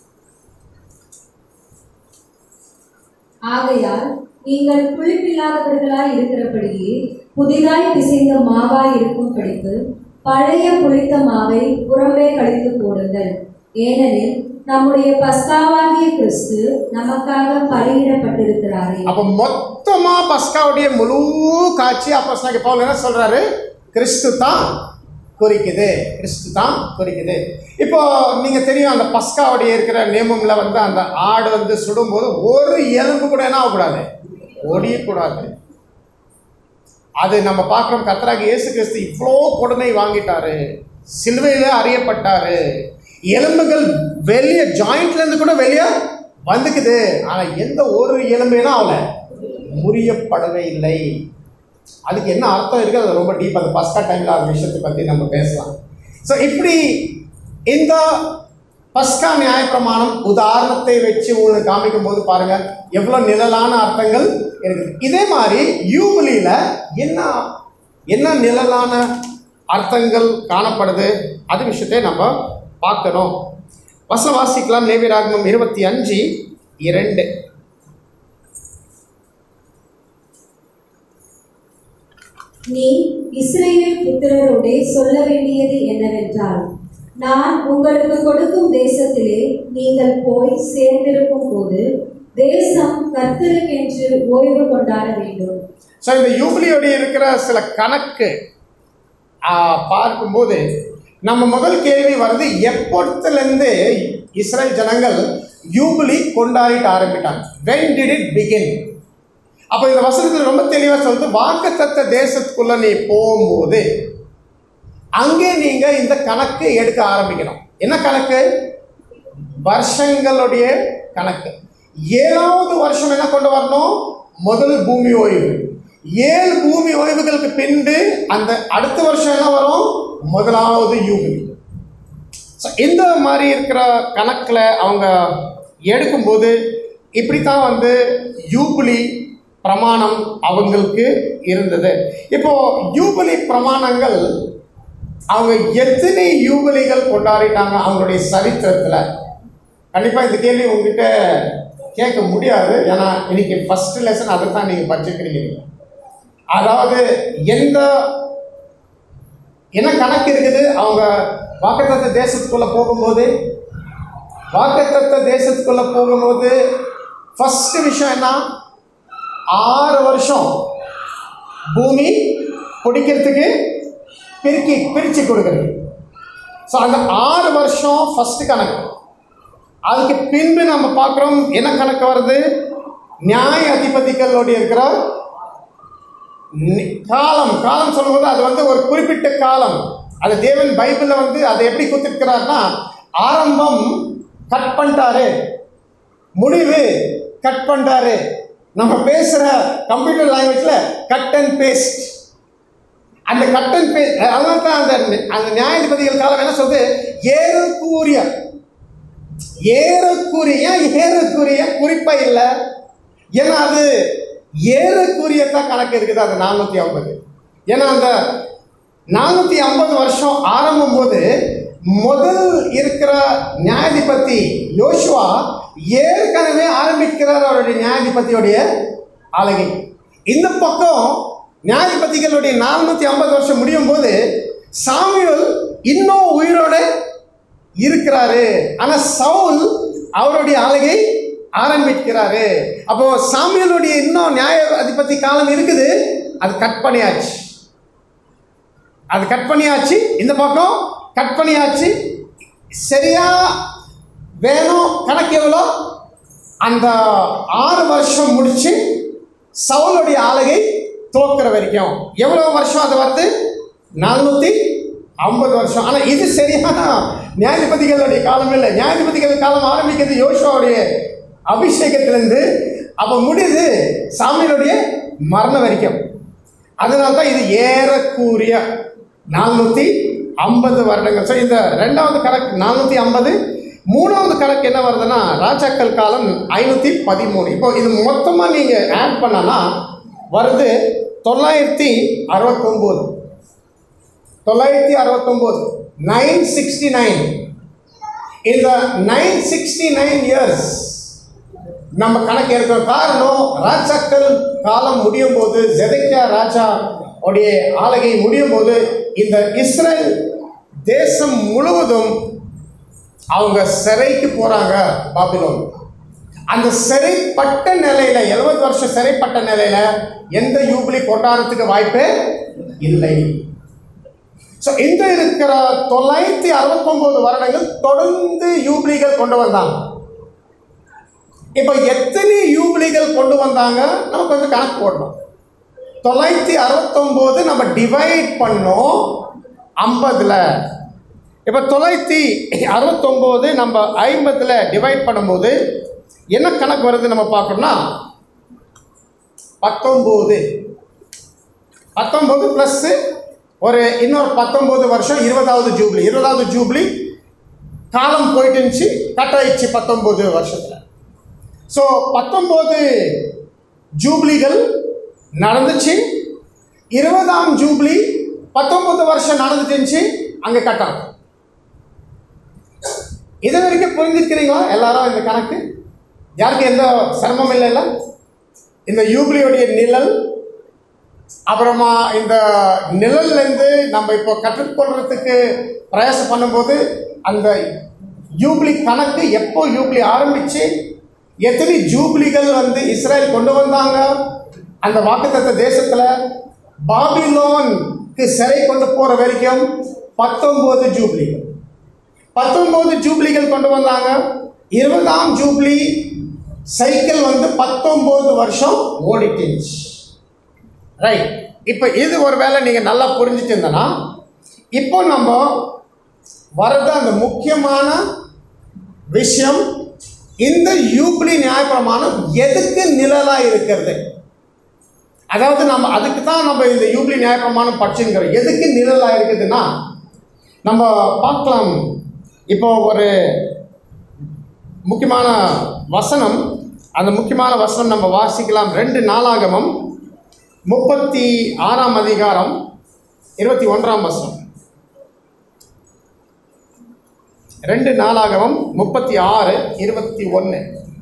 ஆகையால் நீங்கள் புளிப்பில்லாதவர்களாய் இருக்கிறபடியே புதிதாய் பிசைந்த மாவாய் இருக்கும் படிப்பு பழைய புளித்த மாவை புறம்பே கழித்து போடுங்கள் ஏனெனில் நம்முடைய பஸ்காவாகிய கிறிஸ்து நமக்காக பலியிடப்பட்டிருக்கிறாரே அப்போ மொத்தமா பஸ்காவுடைய முழு காட்சி அப்போ சாங்க பவுல் என்ன சொல்றாரு கிறிஸ்து தான் குறிக்குது கிறிஸ்து தான் குறிக்குது இப்போ நீங்க தெரியும் அந்த பஸ்காவுடைய இருக்கிற நியமம்ல வந்து அந்த ஆடு வந்து சுடும்போது ஒரு எலும்பு கூட என்ன ஆகக்கூடாது ஒடியக்கூடாது அது நம்ம பார்க்குறோம் கத்தராக இயேசு கிறிஸ்து இவ்வளோ கொடுமை வாங்கிட்டாரு சிலுவையில் அறியப்பட்டாரு எலும்புகள் வெளியே ஜாயிண்ட்லேருந்து கூட வெளியே வந்துக்குது ஆனால் எந்த ஒரு எலும்புனா அவளை முறியப்படவே இல்லை அதுக்கு என்ன அர்த்தம் இருக்குது அது ரொம்ப டீப் அந்த பஸ்கா டைமில் அந்த விஷயத்தை பற்றி நம்ம பேசலாம் ஸோ இப்படி இந்த பஸ்கா நியாயப்பிரமாணம் உதாரணத்தை வச்சு உங்களுக்கு காமிக்கும் போது பாருங்க எவ்வளோ நிழலான அர்த்தங்கள் இருக்குது இதே மாதிரி யூபிலியில் என்ன என்ன நிழலான அர்த்தங்கள் காணப்படுது அது விஷயத்தை நம்ம பார்க்கணும் வசனம் வாசிக்கலாம் லேவியராகமம் இருபத்தி அஞ்சு இரண்டு நீ இஸ்ரேல் புத்திரரோடே சொல்ல வேண்டியது என்னவென்றால் நான் உங்களுக்கு கொடுக்கும் தேசத்திலே நீங்கள் போய் சேர்ந்திருக்கும் போது தேசம் கர்த்தருக்கென்று ஓய்வு கொண்டாட வேண்டும் ஸோ இந்த யூபிலியோட இருக்கிற சில கணக்கு ஆ, பார்க்கும்போது நம்ம முதல் கேள்வி வருது எப்போத்துலேருந்து இஸ்ரேல் ஜனங்கள் யூபிலி கொண்டாடிட்டு ஆரம்பிட்டாங்க வென் டிட் இட் பிகின் அப்போ இந்த வசனத்தில் ரொம்ப தெளிவாக சொல்லுது வாக்குத்தத்த தேசத்துக்குள்ள நீ போகும்போது அங்கே நீங்க இந்த கணக்கு எடுக்க ஆரம்பிக்கணும் என்ன கணக்கு வருஷங்களுடைய கணக்கு ஏழாவது வருஷம் என்ன கொண்டு வரணும் முதல் பூமி ஓய்வு ஏழு பூமி ஓய்வுகளுக்கு பின்பு அந்த அடுத்த வருஷம் என்ன வரும் முதலாவது யூபிலி ஸோ இந்த மாதிரி இருக்கிற கணக்கில் அவங்க எடுக்கும்போது இப்படி தான் வந்து யூபிலி பிரமாணம் அவங்களுக்கு இருந்தது இப்போ யூபிலி பிரமாணங்கள் அவங்க எத்தனை யூபிலிகள் கொண்டாடிட்டாங்க அவங்களுடைய சரித்திரத்தில் கண்டிப்பாக இந்த கேள்வி உங்ககிட்ட கேட்க முடியாது ஏன்னா இன்னைக்கு ஃபர்ஸ்ட் லெசன் அதை தான் நீங்கள் படிச்சுக்கிறீங்க அதாவது எந்த என்ன கணக்கு இருக்குது அவங்க வாக்குத்தத்த தேசத்துக்குள்ள போகும்போது வாக்குத்தத்த தேசத்துக்குள்ள போகும்போது ஃபர்ஸ்ட் விஷயம் என்ன ஆறு வருஷம் பூமி பிடிக்கிறதுக்கு பிரிக்கி பிரித்து கொடுக்குறது ஸோ அந்த ஆறு வருஷம் ஃபர்ஸ்ட் கணக்கு அதுக்கு பின்பு நம்ம பார்க்குறோம் என்ன கணக்கு வருது நியாய அதிபதிகளோடைய இருக்கிற நி- காலம் காலம் சொல்லும்போது அது வந்து ஒரு குறிப்பிட்ட காலம் அது தேவன் பைபிளில் வந்து அதை எப்படி கொடுத்துருக்கிறாருன்னா ஆரம்பம் கட் பண்ணிட்டாரு முடிவு கட் பண்ணிட்டாரு நம்ம பேசுகிற கம்ப்யூட்டர் லாங்குவேஜில் கட் அண்ட் பேஸ்ட் அந்த கட்டன் பே அதனால தான் அந்த அந்த நியாயாதிபதிகள் காலம் என்ன சொல்றது ஏறக்கூறிய ஏறக்குரிய ஏன் ஏறக்குரிய குறிப்பா இல்லை ஏன்னா அது ஏறக்குரிய தான் கணக்கு இருக்குது அந்த நானூற்றி ஐம்பது ஏன்னா அந்த நானூற்றி ஐம்பது வருஷம் ஆரம்பம் போது முதல் இருக்கிற நியாயாதிபதி யோசுவா ஏற்கனவே ஆரம்பிக்கிறார் அவருடைய நியாயாதிபதியோடைய ஆளுகை இந்த பக்கம் நியாயாதிபதிகளுடைய நானூற்றி ஐம்பது வருஷம் முடியும் போது சாமுவேல் இன்னும் உயிரோட இருக்கிறாரு ஆனா சவுல் அவருடைய ஆளுகை ஆரம்பிக்கிறாரு அப்போ சாமியலுடைய இன்னும் நியாய அதிபதி காலம் இருக்குது அது கட் பண்ணியாச்சு அது கட் பண்ணியாச்சு இந்த பக்கம் கட் பண்ணியாச்சு சரியா வேணும் கணக்கு எவ்வளோ அந்த ஆறு வருஷம் முடிச்சு சவுளுடைய ஆளுகை தோக்குற வரைக்கும் எவ்வளோ வருஷம் அது வருது நானூற்றி ஐம்பது வருஷம் ஆனால் இது சரியான நியாயாதிபதிகளுடைய காலம் இல்லை நியாயாதிபதிகள் காலம் ஆரம்பிக்கிறது யோசுவாவுடைய அபிஷேகத்திலேருந்து அப்போ முடியுது சாமியினுடைய மரணம் வரைக்கும் அதனால தான் இது ஏறக்கூறிய நானூற்றி ஐம்பது வருடங்கள் ஸோ இந்த ரெண்டாவது கணக்கு நானூற்றி ஐம்பது மூணாவது கணக்கு என்ன வருதுன்னா ராஜாக்கள் காலம் ஐநூற்றி பதிமூணு இப்போ இது மொத்தமாக நீங்கள் ஆட் பண்ணனா வருது தொள்ளாயிரத்தி அறுபத்தொம்போது தொள்ளாயிரத்தி அறுபத்தொம்போது நைன் சிக்ஸ்டி நைன் இந்த நைன் சிக்ஸ்டி நைன் இயர்ஸ் நம்ம கணக்கு இருக்கிற காரணம் ராஜாக்கள் காலம் முடியும் போது ஜெதக்கியா ராஜா உடைய ஆளுகை முடியும் போது இந்த இஸ்ரேல் தேசம் முழுவதும் அவங்க சிறைக்கு போறாங்க பாபிலோன் அந்த சிறைப்பட்ட நிலையில எழுபது வருஷம் சிறைப்பட்ட நிலையில எந்த யூபிலி கொண்டாடுறதுக்கு வாய்ப்பே இல்லை ஸோ இந்த இருக்கிற தொள்ளாயிரத்தி அறுபத்தொன்பது வருடங்கள் தொடர்ந்து யூபிலிகள் கொண்டு வந்தாங்க இப்போ எத்தனை யூபிலிகள் கொண்டு வந்தாங்க நம்ம கொஞ்சம் கணக்கு போடணும் தொள்ளாயிரத்தி அறுபத்தொம்போது நம்ம டிவைட் பண்ணோம் ஐம்பதில் இப்போ தொள்ளாயிரத்தி அறுபத்தொம்போது நம்ம ஐம்பதில் டிவைட் பண்ணும்போது என்ன கணக்கு வருது நம்ம பார்க்கணும்னா பத்தொம்போது பத்தொம்போது ப்ளஸ்ஸு ஒரு இன்னொரு பத்தொம்போது வருஷம் இருபதாவது ஜூப்ளி இருபதாவது ஜூப்ளி காலம் போயிட்டு இருந்துச்சு கட் ஆயிடுச்சு பத்தொம்போது வருஷத்தில் ஸோ பத்தொம்போது ஜூப்ளிகள் நடந்துச்சு இருபதாம் ஜூப்ளி பத்தொன்பது வருஷம் நடந்துட்டு இருந்துச்சு அங்கே கட்டம் இது வரைக்கும் புரிஞ்சிருக்கிறீங்களா எல்லாரும் இந்த கணக்கு யாருக்கு எந்த சிரமம் இல்லைல்ல இந்த யூப்ளியோடைய நிழல் அப்புறமா இந்த நிழல்லேருந்து நம்ம இப்போ கற்றுக்கொள்றதுக்கு பிரயாசம் பண்ணும்போது அந்த யூப்ளி கணக்கு எப்போ யூப்ளி ஆரம்பிச்சு எத்தனை ஜூப்ளிகள் வந்து இஸ்ரேல் கொண்டு வந்தாங்க அந்த வாக்குத்தத்த தேசத்தில் பாபிலோனுக்கு சிறை கொண்டு போகிற வரைக்கும் பத்தொம்போது ஜூப்ளிகள் பத்தொம்போது ஜூப்ளிகள் கொண்டு வந்தாங்க இருபதாம் ஜூப்ளி சைக்கிள் வந்து பத்தொம்போது வருஷம் ஓடிட்டுச்சு ரைட் இப்போ இது ஒரு வேளை நீங்கள் நல்லா புரிஞ்சுட்டு இருந்தனா இப்போ நம்ம வரது அந்த முக்கியமான விஷயம் இந்த யூப்ளி நியாயப்பிரமாணம் எதுக்கு நிழலாக இருக்கிறது அதாவது நம்ம அதுக்கு தான் நம்ம இந்த யூப்ளி நியாயப்பிரமாணம் படிச்சுங்கிறோம் எதுக்கு நிழலாக இருக்குதுன்னா நம்ம பார்க்கலாம் இப்போ ஒரு முக்கியமான வசனம் அந்த முக்கியமான வசனம் நம்ம வாசிக்கலாம் ரெண்டு நாளாகமம் முப்பத்தி ஆறாம் அதிகாரம் இருபத்தி ஒன்றாம் வசனம் ரெண்டு நாளாகமம் முப்பத்தி ஆறு இருபத்தி ஒன்று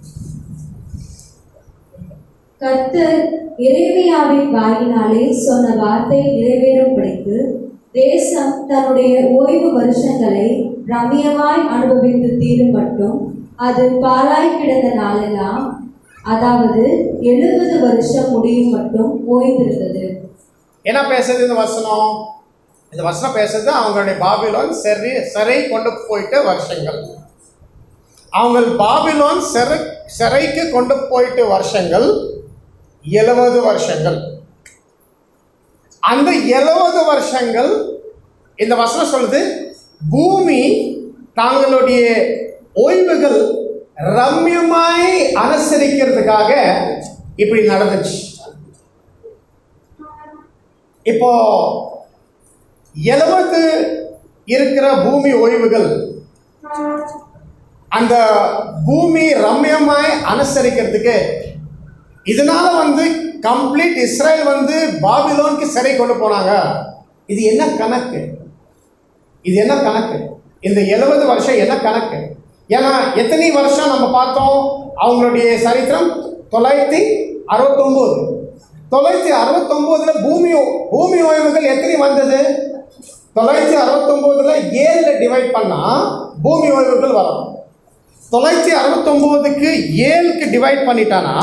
கர்த்தர் எரேமியாவின் வாயினாலே சொன்ன வார்த்தை நிறைவேறும்படிக்கு தேசம் தன்னுடைய ஓய்வு வருஷங்களை ரம்மியமாய் அனுபவித்து தீரும் மட்டும் அது பாழாய் கிடந்த நாளெல்லாம் அதாவது எழுபது வருஷம் முடியும் மட்டும் ஓய்ந்திருந்தது என்ன பேசுறது இந்த வசனம் இந்த வசனம் பேசுறது அவங்களுடைய பாபிலோன் சரி சிறை கொண்டு போயிட்ட வருஷங்கள் அவங்க பாபிலோன் சிறை சிறைக்கு கொண்டு போயிட்டு வருஷங்கள் எழுபது வருஷங்கள் அந்த எழுபது வருஷங்கள் இந்த வசனம் சொல்லுது பூமி தாங்களுடைய ஓய்வுகள் ரம்யமாய் அனுசரிக்கிறதுக்காக இப்படி நடந்துச்சு இப்போ எழுபது இருக்கிற பூமி ஓய்வுகள் அந்த பூமி ரம்யமாய் அனுசரிக்கிறதுக்கு இதனால வந்து கம்ப்ளீட் இஸ்ரேல் வந்து பாபிலோனுக்கு சிறை கொண்டு போனாங்க இது என்ன கணக்கு இது என்ன கணக்கு இந்த எழுபது வருஷம் என்ன கணக்கு ஏன்னா எத்தனை வருஷம் நம்ம பார்த்தோம் அவங்களுடைய சரித்திரம் தொள்ளாயிரத்தி அறுபத்தொம்போது தொள்ளாயிரத்தி அறுபத்தொம்போதுல பூமி பூமி ஓய்வுகள் எத்தனை வந்தது தொள்ளாயிரத்தி அறுபத்தொம்போதுல ஏழில் டிவைட் பண்ணா பூமி ஓய்வுகள் வரும் தொள்ளாயிரத்தி அறுபத்தொம்போதுக்கு ஏழுக்கு டிவைட் பண்ணிட்டானா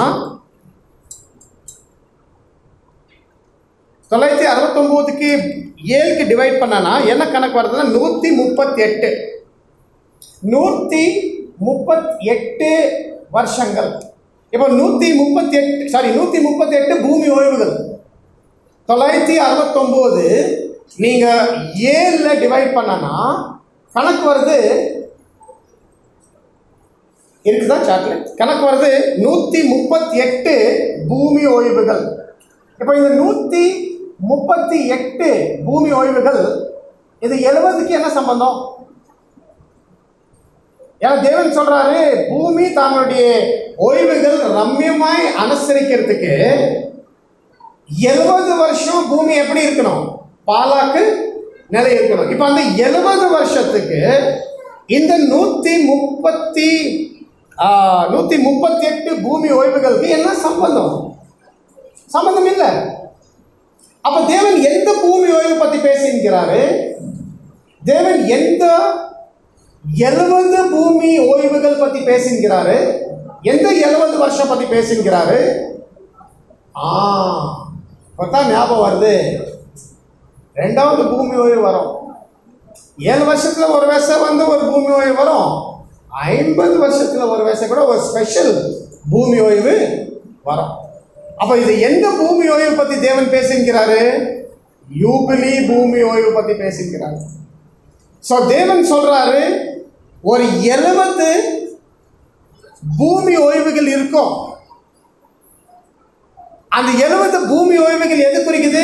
தொள்ளாயிரத்தி அறுபத்தொம்போதுக்கு ஏழுக்கு டிவைட் பண்ணனா என்ன கணக்கு வருதுன்னா நூற்றி முப்பத்தி எட்டு நூற்றி முப்பத்தி எட்டு வருஷங்கள் இப்போ நூற்றி முப்பத்தி எட்டு சாரி நூற்றி முப்பத்தி எட்டு பூமி ஓய்வுகள் தொள்ளாயிரத்தி அறுபத்தொம்போது நீங்கள் ஏழில் டிவைட் பண்ணனா கணக்கு வருது இருக்குதா சாக்லேட் கணக்கு வருது நூற்றி முப்பத்தி எட்டு பூமி ஓய்வுகள் இப்போ இந்த நூற்றி முப்பத்தி எட்டு பூமி ஓய்வுகள் இது எழுபதுக்கு என்ன சம்பந்தம் ஏன்னா தேவன் சொல்றாரு பூமி தங்களுடைய ஓய்வுகள் ரம்யமாய் அனுசரிக்கிறதுக்கு எழுபது வருஷம் பூமி எப்படி இருக்கணும் பாலாக்கு நிலை இருக்கணும் இப்போ அந்த எழுபது வருஷத்துக்கு இந்த நூற்றி முப்பத்தி நூற்றி முப்பத்தி எட்டு பூமி ஓய்வுகளுக்கு என்ன சம்பந்தம் சம்பந்தம் இல்லை அப்ப தேவன் எந்த பூமி ஓய்வு பத்தி பேசியிருக்கிறாரு தேவன் எந்த எழுபது பூமி ஓய்வுகள் பத்தி பேசியிருக்கிறாரு எந்த எழுபது வருஷம் பத்தி பேசியிருக்கிறாரு ஆ இப்பதான் ஞாபகம் வருது ரெண்டாவது பூமி ஓய்வு வரும் ஏழு வருஷத்துல ஒரு வருஷம் வந்து ஒரு பூமி ஓய்வு வரும் ஐம்பது வருஷத்துல ஒரு வருஷம் கூட ஒரு ஸ்பெஷல் பூமி ஓய்வு வரும் அப்ப இது எந்த பூமி ஓய்வு பத்தி தேவன் பேசுகிறாரு யூபிலி பூமி ஓய்வு பத்தி பேசுகிறாரு ஸோ தேவன் சொல்றாரு ஒரு எழுபது பூமி ஓய்வுகள் இருக்கும் அந்த எழுபது பூமி ஓய்வுகள் எது குறிக்குது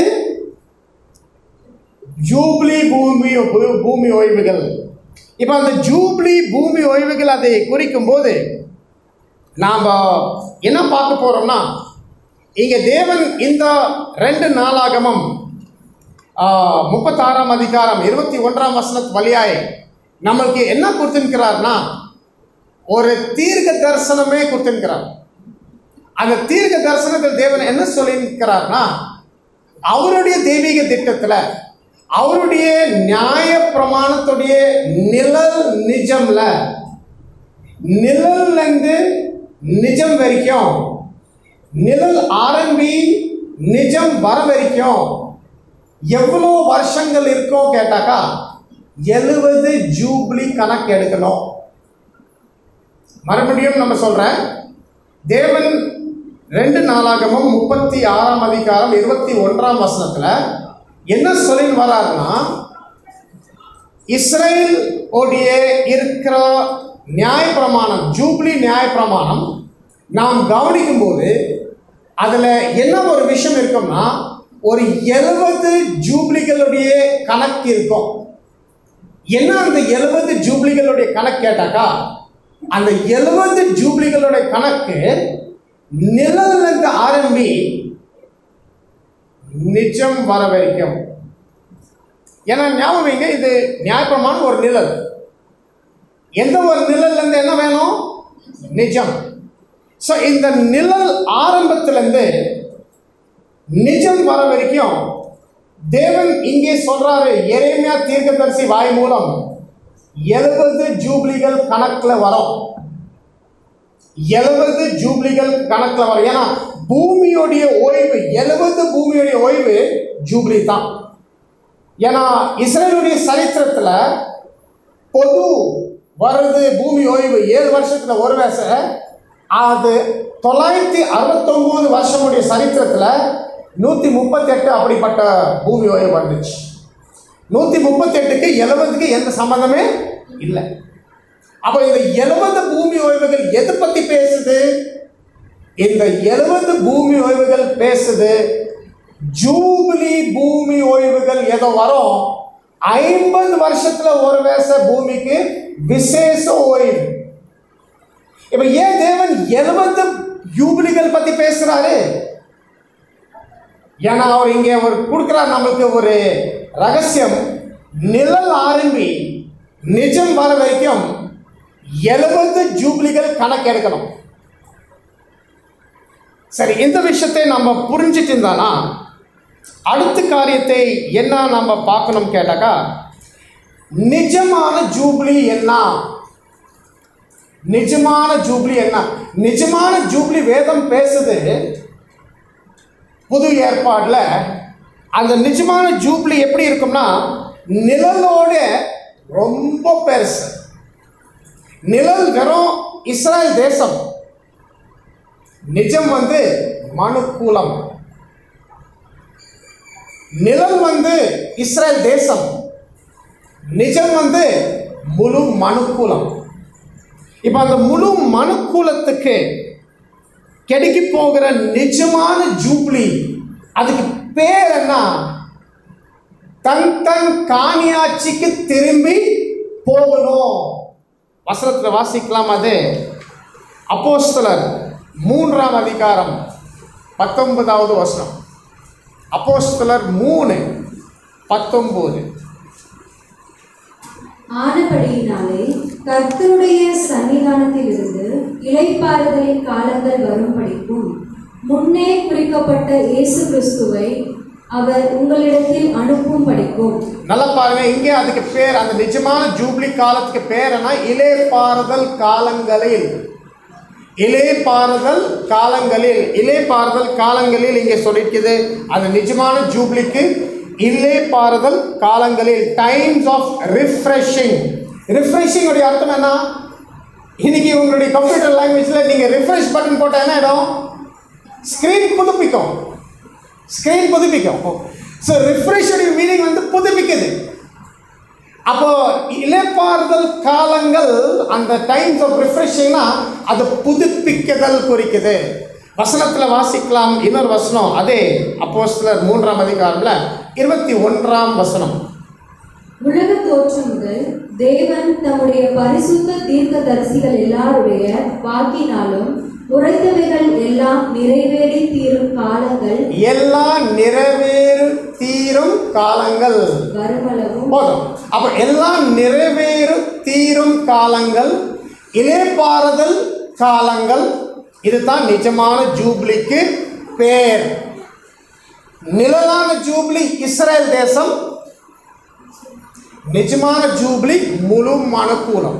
ஜூப்ளி பூமி பூ- பூமி ஓய்வுகள் இப்போ அந்த ஜூப்ளி பூமி ஓய்வுகள் அதை குறிக்கும் போது நாம் என்ன பார்க்க போறோம்னா இங்கே தேவன் இந்த ரெண்டு நாளாகமம் ஆ, முப்பத்தாறாம் அதிகாரம் இருபத்தி ஒன்றாம் வசனத்து வழியாய் நம்மளுக்கு என்ன கொடுத்திருக்கிறார்னா ஒரு தீர்க்க தரிசனமே கொடுத்திருக்கிறார் அந்த தீர்க்க தரிசனத்தில் தேவன் என்ன சொல்லியிருக்கிறார்னா அவருடைய தெய்வீக திட்டத்தில் அவருடைய நியாய பிரமாணத்துடைய நிழல் நிஜம்ல நிழல்லேருந்து நிஜம் வரைக்கும் நிழல் ஆரம்பி நிஜம் வர வரைக்கும் எவ்வளோ வருஷங்கள் இருக்கும் கேட்டாக்கா எழுபது ஜூப்ளி கணக்கு எடுக்கணும் மறுபடியும் நம்ம சொல்றேன் தேவன் ரெண்டு நாளாகமும் முப்பத்தி ஆறாம் அதிகாரம் இருபத்தி ஒன்றாம் வசனத்துல என்ன சொல்லி வராருன்னா இஸ்ரேல் உடைய இருக்கிற நியாயப்பிரமாணம் ஜூப்ளி நியாயப்பிரமாணம் நாம் கவனிக்கும் போது அதில் என்ன ஒரு விஷயம் இருக்கும்னா ஒரு எழுபது ஜூப்ளிகளுடைய கணக்கு இருக்கும் என்ன அந்த எழுபது ஜூப்ளிகளுடைய கணக்கு கேட்டாக்கா அந்த எழுபது ஜூப்ளிகளுடைய கணக்கு நிழல்ல இருந்து ஆரம்பி நிஜம் வர வரைக்கும் ஏன்னா ஞாபகம் வைங்க இது நியாயப்பிரமாணம் ஒரு நிழல் எந்த ஒரு நிழல்ல இருந்து என்ன வேணும் நிஜம் ஸோ இந்த நிழல் ஆரம்பத்திலேருந்து நிஜம் வர வரைக்கும் தேவன் இங்கே சொல்றாரு எரேமியா தீர்க்கதரிசி வாய் மூலம் எழுபது ஜூப்ளிகள் கணக்கில் வரும் எழுபது ஜூப்ளிகள் கணக்கில் வரும் ஏன்னா பூமியோடைய ஓய்வு எழுபது பூமியோடைய ஓய்வு ஜூப்ளி தான் ஏன்னா இஸ்ரேலுடைய சரித்திரத்தில் பொது வருது பூமி ஓய்வு ஏழு வருஷத்தில் ஒரு வருஷம் அது தொள்ளாயிரத்தி அறுபத்தொம்போது வருஷமுடைய சரித்திரத்தில் நூற்றி முப்பத்தெட்டு அப்படிப்பட்ட பூமி ஓய்வு வந்துச்சு நூற்றி முப்பத்தெட்டுக்கு எழுபதுக்கு எந்த சம்மந்தமே இல்லை அப்போ இந்த எழுபது பூமி ஓய்வுகள் எது பற்றி பேசுது இந்த எழுபது பூமி ஓய்வுகள் பேசுது ஜூபிலி பூமி ஓய்வுகள் ஏதோ வரும் ஐம்பது வருஷத்துல ஒரு வேச பூமிக்கு விசேஷ ஓய்வு இப்ப ஏன் தேவன் எழுபது யூபிலிகள் பத்தி பேசுறாரு ஏன்னா அவர் இங்கே ஒரு கொடுக்குறார் நம்மளுக்கு ஒரு ரகசியம் நிழல் ஆரம்பி நிஜம் வர வரைக்கும் எழுபது ஜூப்ளிகள் கணக்கு எடுக்கணும் சரி இந்த விஷயத்தை நம்ம புரிஞ்சிட்டு இருந்தானா அடுத்த காரியத்தை என்ன நம்ம பார்க்கணும் கேட்டாக்கா நிஜமான ஜூப்ளி என்ன நிஜமான ஜூப்ளி என்ன நிஜமான ஜூப்ளி வேதம் பேசுது புது ஏற்பாடில் அந்த நிஜமான ஜூப்ளி எப்படி இருக்கும்னா நிழலோட ரொம்ப பெருசு நிழல் வெறும் இஸ்ரேல் தேசம் நிஜம் வந்து மனுக்கூலம் நிழல் வந்து இஸ்ரேல் தேசம் நிஜம் வந்து முழு மனுக்கூலம் இப்போ அந்த முழு மனுக்கூலத்துக்கு கிடைக்க போகிற நிஜமான ஜூப்ளி அதுக்கு பேர் என்ன தன் தன் காணியாட்சிக்கு திரும்பி போகணும் வசனத்தில் வாசிக்கலாம் அது அப்போஸ்தலர் மூன்றாம் அதிகாரம் பத்தொன்பதாவது வசனம் அப்போஸ்தலர் மூணு பத்தொன்பது ஆனபடியினாலே கர்த்தருடைய சன்னிதானத்திலிருந்து இளைப்பாறுதலின் காலங்கள் வரும்படிக்கும் முன்னே குறிக்கப்பட்ட இயேசு கிறிஸ்துவை அவர் உங்களிடத்தில் அனுப்பும் படிக்கும் நல்லா பாருங்க இங்கே அதுக்கு பேர் அந்த நிஜமான ஜூப்ளி காலத்துக்கு பேர் என்ன இலைப்பாறுதல் காலங்களில் இலைப்பாறுதல் காலங்களில் இலைப்பாறுதல் காலங்களில் இங்கே சொல்லியிருக்குது அந்த நிஜமான ஜூப்ளிக்கு இலைப்பாறுதல் காலங்களில் டைம்ஸ் ஆஃப் ரிஃப்ரெஷிங் ரிஃப்ரெஷிங் உடைய அர்த்தம் என்ன இன்னைக்கு உங்களுடைய கம்ப்யூட்டர் லாங்குவேஜில் நீங்கள் ரிஃப்ரெஷ் பட்டன் போட்டால் என்ன ஆகிடும் ஸ்க்ரீன் புதுப்பிக்கும் ஸ்க்ரீன் புதுப்பிக்கும் ஸோ ரிஃப்ரெஷுடைய மீனிங் வந்து புதுப்பிக்குது அப்போ இலைப்பாறுதல் காலங்கள் அந்த டைம்ஸ் ஆஃப் ரிஃப்ரெஷிங்னா அது புதுப்பிக்குதல் குறிக்குது வசனத்தில் வாசிக்கலாம் இன்னொரு வசனம் அதே அப்போஸ்தலர் மூன்றாம் அதிகாரம்ல இருபத்தி ஒன்றாம் வசனம் உலக தோற்றம் முதல் தேவன் தம்முடைய பரிசுத்த தீர்க்கதரிசிகள் எல்லாருடைய வாக்கினாலும் உரைத்தவைகள் எல்லாம் நிறைவேறி தீரும் காலங்கள் எல்லாம் நிறைவேறு தீரும் காலங்கள் வருமளவும் போதும் அப்ப எல்லாம் நிறைவேறு தீரும் காலங்கள் இலைப்பாறுதல் காலங்கள் இதுதான் நிஜமான ஜூப்ளிக்கு பேர் நிழலான ஜூப்ளி இஸ்ரேல் தேசம் நிஜமான ஜூப்ளி முழு மனுக்கூலம்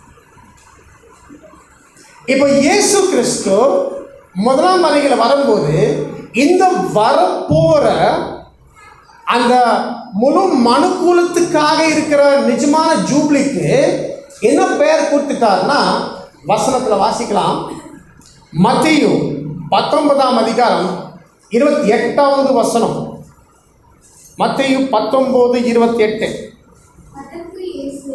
இப்போ இயேசு கிறிஸ்து முதலாம் மலையில் வரும்போது இந்த வரப்போற அந்த முழு மனுக்கூலத்துக்காக இருக்கிற நிஜமான ஜூப்ளிக்கு என்ன பெயர் கொடுத்துட்டாருன்னா வசனத்தில் வாசிக்கலாம் மத்தியு பத்தொன்பதாம் அதிகாரம் இருபத்தி எட்டாவது வசனம் மத்தியு பத்தொம்போது இருபத்தி எட்டு அதற்கு இயேசு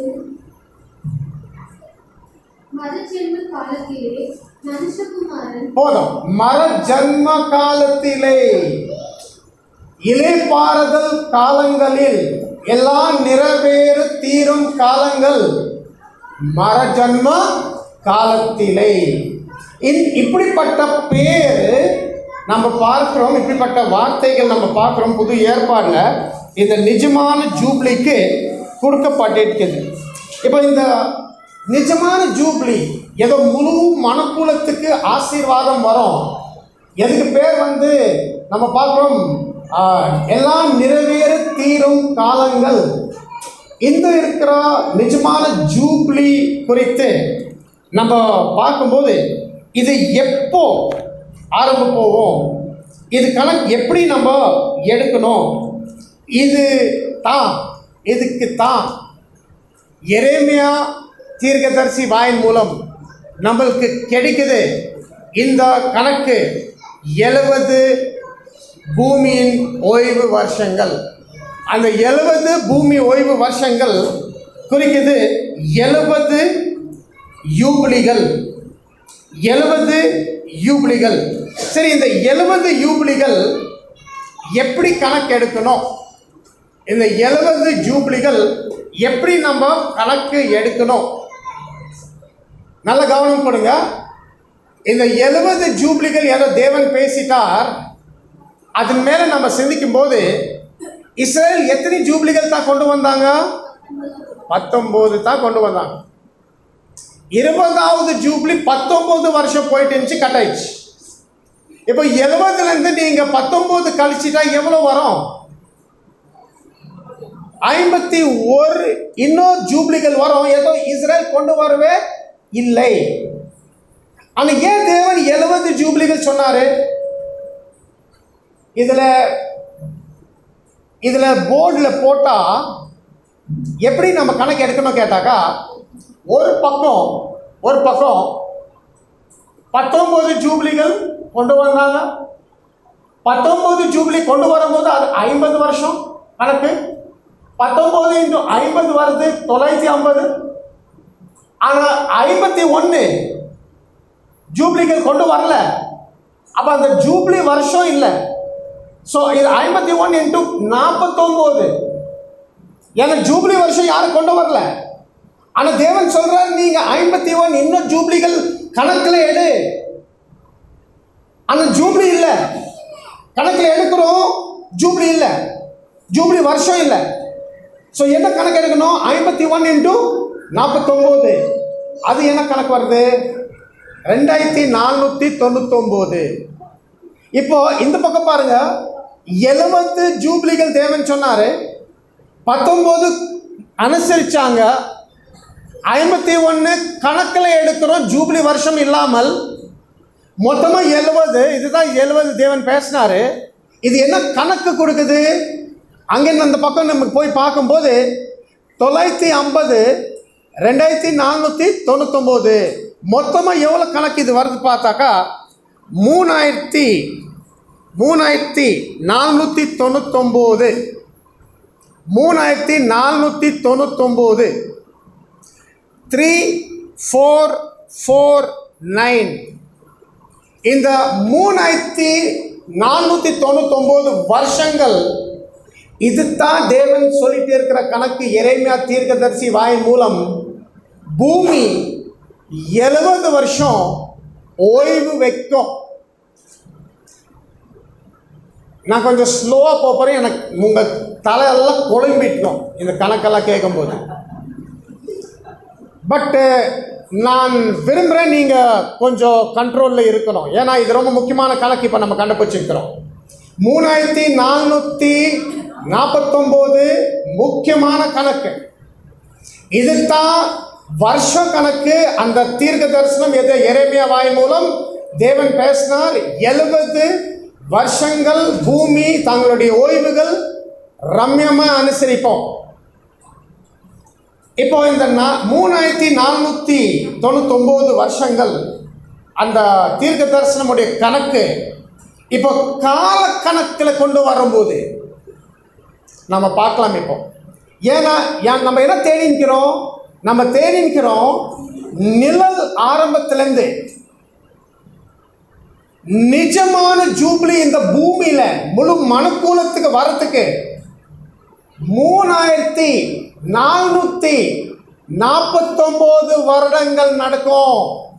மறுஜென்ம காலத்திலே மனுஷகுமாரன் போதும் மர ஜன்ம காலத்திலே இலைப்பாறுதல் காலங்களில் எல்லாம் நிறைவேறு தீரும் காலங்கள் மர ஜன்ம காலத்திலே இந்- இப்படிப்பட்ட பேர் நம்ம பார்க்கிறோம் இப்படிப்பட்ட வார்த்தைகள் நம்ம பார்க்கிறோம் புது ஏற்பாடில் இந்த நிஜமான ஜூப்ளிக்கு கொடுக்கப்பட்டிருக்குது இப்போ இந்த நிஜமான ஜூப்ளி ஏதோ முழு மனுக்குலத்துக்கு ஆசீர்வாதம் வரும் எதுக்கு பேர் வந்து நம்ம பார்க்குறோம் எல்லாம் நிறைவேற தீரும் காலங்கள் இந்த இருக்கிற நிஜமான ஜூப்ளி குறித்து நம்ம பார்க்கும்போது இது எப்போ ஆரம்ப போவோம் இது கணக்கு எப்படி நம்ம எடுக்கணும் இது தான் இதுக்கு தான் எரேமியா தீர்க்கதரிசி வாயின் மூலம் நம்மளுக்கு கிடைக்குது இந்த கணக்கு எழுபது பூமியின் ஓய்வு வருஷங்கள் அந்த எழுபது பூமி ஓய்வு வருஷங்கள் குறிக்குது எழுபது யூபிலிகள் எழுபது யூபிலிகள் சரி இந்த எழுபது யூபிலிகள் எப்படி கணக்கு எடுக்கணும் இந்த எழுபது ஜூப்ளிகள் எப்படி நம்ம கணக்கு எடுக்கணும் நல்ல கவனம் கொடுங்க இந்த எழுபது ஜூப்ளிகள் ஏதோ தேவன் பேசிட்டார் அதன் மேலே நம்ம சிந்திக்கும் போது இஸ்ரேல் எத்தனை ஜூப்ளிகள் தான் கொண்டு வந்தாங்க பத்தொம்போது தான் கொண்டு வந்தாங்க இருபதாவது ஜூப்ளி பத்தொம்போது வருஷம் போயிட்டு இருந்துச்சு கட் ஆயிடுச்சு இப்போ எழுபதுலேருந்து நீங்கள் பத்தொம்போது கழிச்சிட்டா எவ்வளோ வரும் ஐம்பத்தி ஒரு இன்னும் ஜூப்ளிகள் வரும் ஏதோ இஸ்ரேல் கொண்டு வரவே இல்லை ஆனால் ஏன் தேவன் எழுபது ஜூப்ளிகள் சொன்னாரு இதில் இதில் போர்டில் போட்டால் எப்படி நம்ம கணக்கு எடுக்கணும் கேட்டாக்கா ஒரு பக்கம் ஒரு பக்கம் பத்தொன்பது ஜூப்ளிகள் கொண்டு வந்தாங்க பத்தொன்பது ஜூப்ளி கொண்டு வரும்போது அது ஐம்பது வருஷம் கணக்கு பத்தொன்பது இன்ட்டு ஐம்பது வருது தொள்ளாயிரத்தி ஐம்பது ஆனால் ஐம்பத்தி ஒன்று ஜூப்ளிகள் கொண்டு வரல அப்போ அந்த ஜூப்ளி வருஷம் இல்லை ஸோ இது ஐம்பத்தி ஒன்று இன்ட்டு நாற்பத்தொம்போது ஏன்னா ஜூப்ளி வருஷம் யாரும் கொண்டு வரல ஆனால் தேவன் சொல்றார் நீங்க ஐம்பத்தி ஒன் இன்னும் ஜூப்ளிகள் கணக்கில் எடு ஆனால் ஜூப்ளி இல்லை கணக்கில் எடுக்கிறோம் ஜூப்ளி இல்லை ஜூப்ளி வருஷம் இல்லை ஸோ என்ன கணக்கு எடுக்கணும் ஐம்பத்தி ஒன் இன்ட்டு நாற்பத்தொம்போது அது என்ன கணக்கு வருது ரெண்டாயிரத்தி நானூற்றி தொண்ணூத்தொம்போது இப்போ இந்த பக்கம் பாருங்க எழுபத்து ஜூப்ளிகள் தேவன் சொன்னாரு பத்தொம்போது அனுசரிச்சாங்க ஐம்பத்தி ஒன்று கணக்கில் எடுக்கிறோம் ஜூப்ளி வருஷம் இல்லாமல் மொத்தமாக எழுபது இதுதான் எழுபது தேவன் பேசினாரு இது என்ன கணக்கு கொடுக்குது அங்கேருந்து அந்த பக்கம் நம்ம போய் பார்க்கும்போது தொள்ளாயிரத்தி ஐம்பது ரெண்டாயிரத்தி நானூற்றி தொண்ணூத்தொம்போது மொத்தமாக எவ்வளோ கணக்கு இது வருது பார்த்தாக்கா மூணாயிரத்தி மூணாயிரத்தி நானூற்றி தொண்ணூத்தொம்போது மூணாயிரத்தி நானூற்றி தொண்ணூத்தொம்போது த்ரீ ஃபோர் ஃபோர் நைன் இந்த மூணாயிரத்தி நானூற்றி தொண்ணூத்தொம்போது வருஷங்கள் இதுதான் தேவன் சொல்லிட்டு இருக்கிற கணக்கு இறைமையா தீர்க்கதரிசி வாய் மூலம் பூமி எழுபது வருஷம் ஓய்வு வைக்கும் நான் கொஞ்சம் ஸ்லோவாக போகிறேன் எனக்கு உங்கள் தலையெல்லாம் குழம்பிட்டோம் இந்த கணக்கெல்லாம் கேட்கும்போது பட்டு நான் விரும்புகிறேன் நீங்கள் கொஞ்சம் கண்ட்ரோலில் இருக்கணும் ஏன்னா இது ரொம்ப முக்கியமான கணக்கு இப்போ நம்ம கண்டுபிடிச்சிருக்கிறோம் மூணாயிரத்தி நானூற்றி நாற்பத்தொம்போது முக்கியமான கணக்கு இதுதான் வருஷ கணக்கு அந்த தீர்க்க தரிசனம் எது எரேமியா வாய் மூலம் தேவன் பேசினார் எழுபது வருஷங்கள் பூமி தங்களுடைய ஓய்வுகள் ரம்யமாக அனுசரிப்போம் இப்போ இந்த நா- மூணாயிரத்தி நானூற்றி தொண்ணூத்தொம்பது வருஷங்கள் அந்த தீர்க்க தரிசனமுடைய கணக்கு இப்போ கால கணக்கில் கொண்டு வரும்போது நம்ம பார்க்கலாம் இப்போ ஏன்னா ஏன் நம்ம என்ன தேடிக்கிறோம் நம்ம தேடிக்கிறோம் நிழல் ஆரம்பத்திலேருந்து நிஜமான ஜூப்ளி இந்த பூமியில முழு மனுக்கூலத்துக்கு வரத்துக்கு மூணாயிரத்தி நானூற்றி நாற்பத்தொம்போது வருடங்கள் நடக்கும்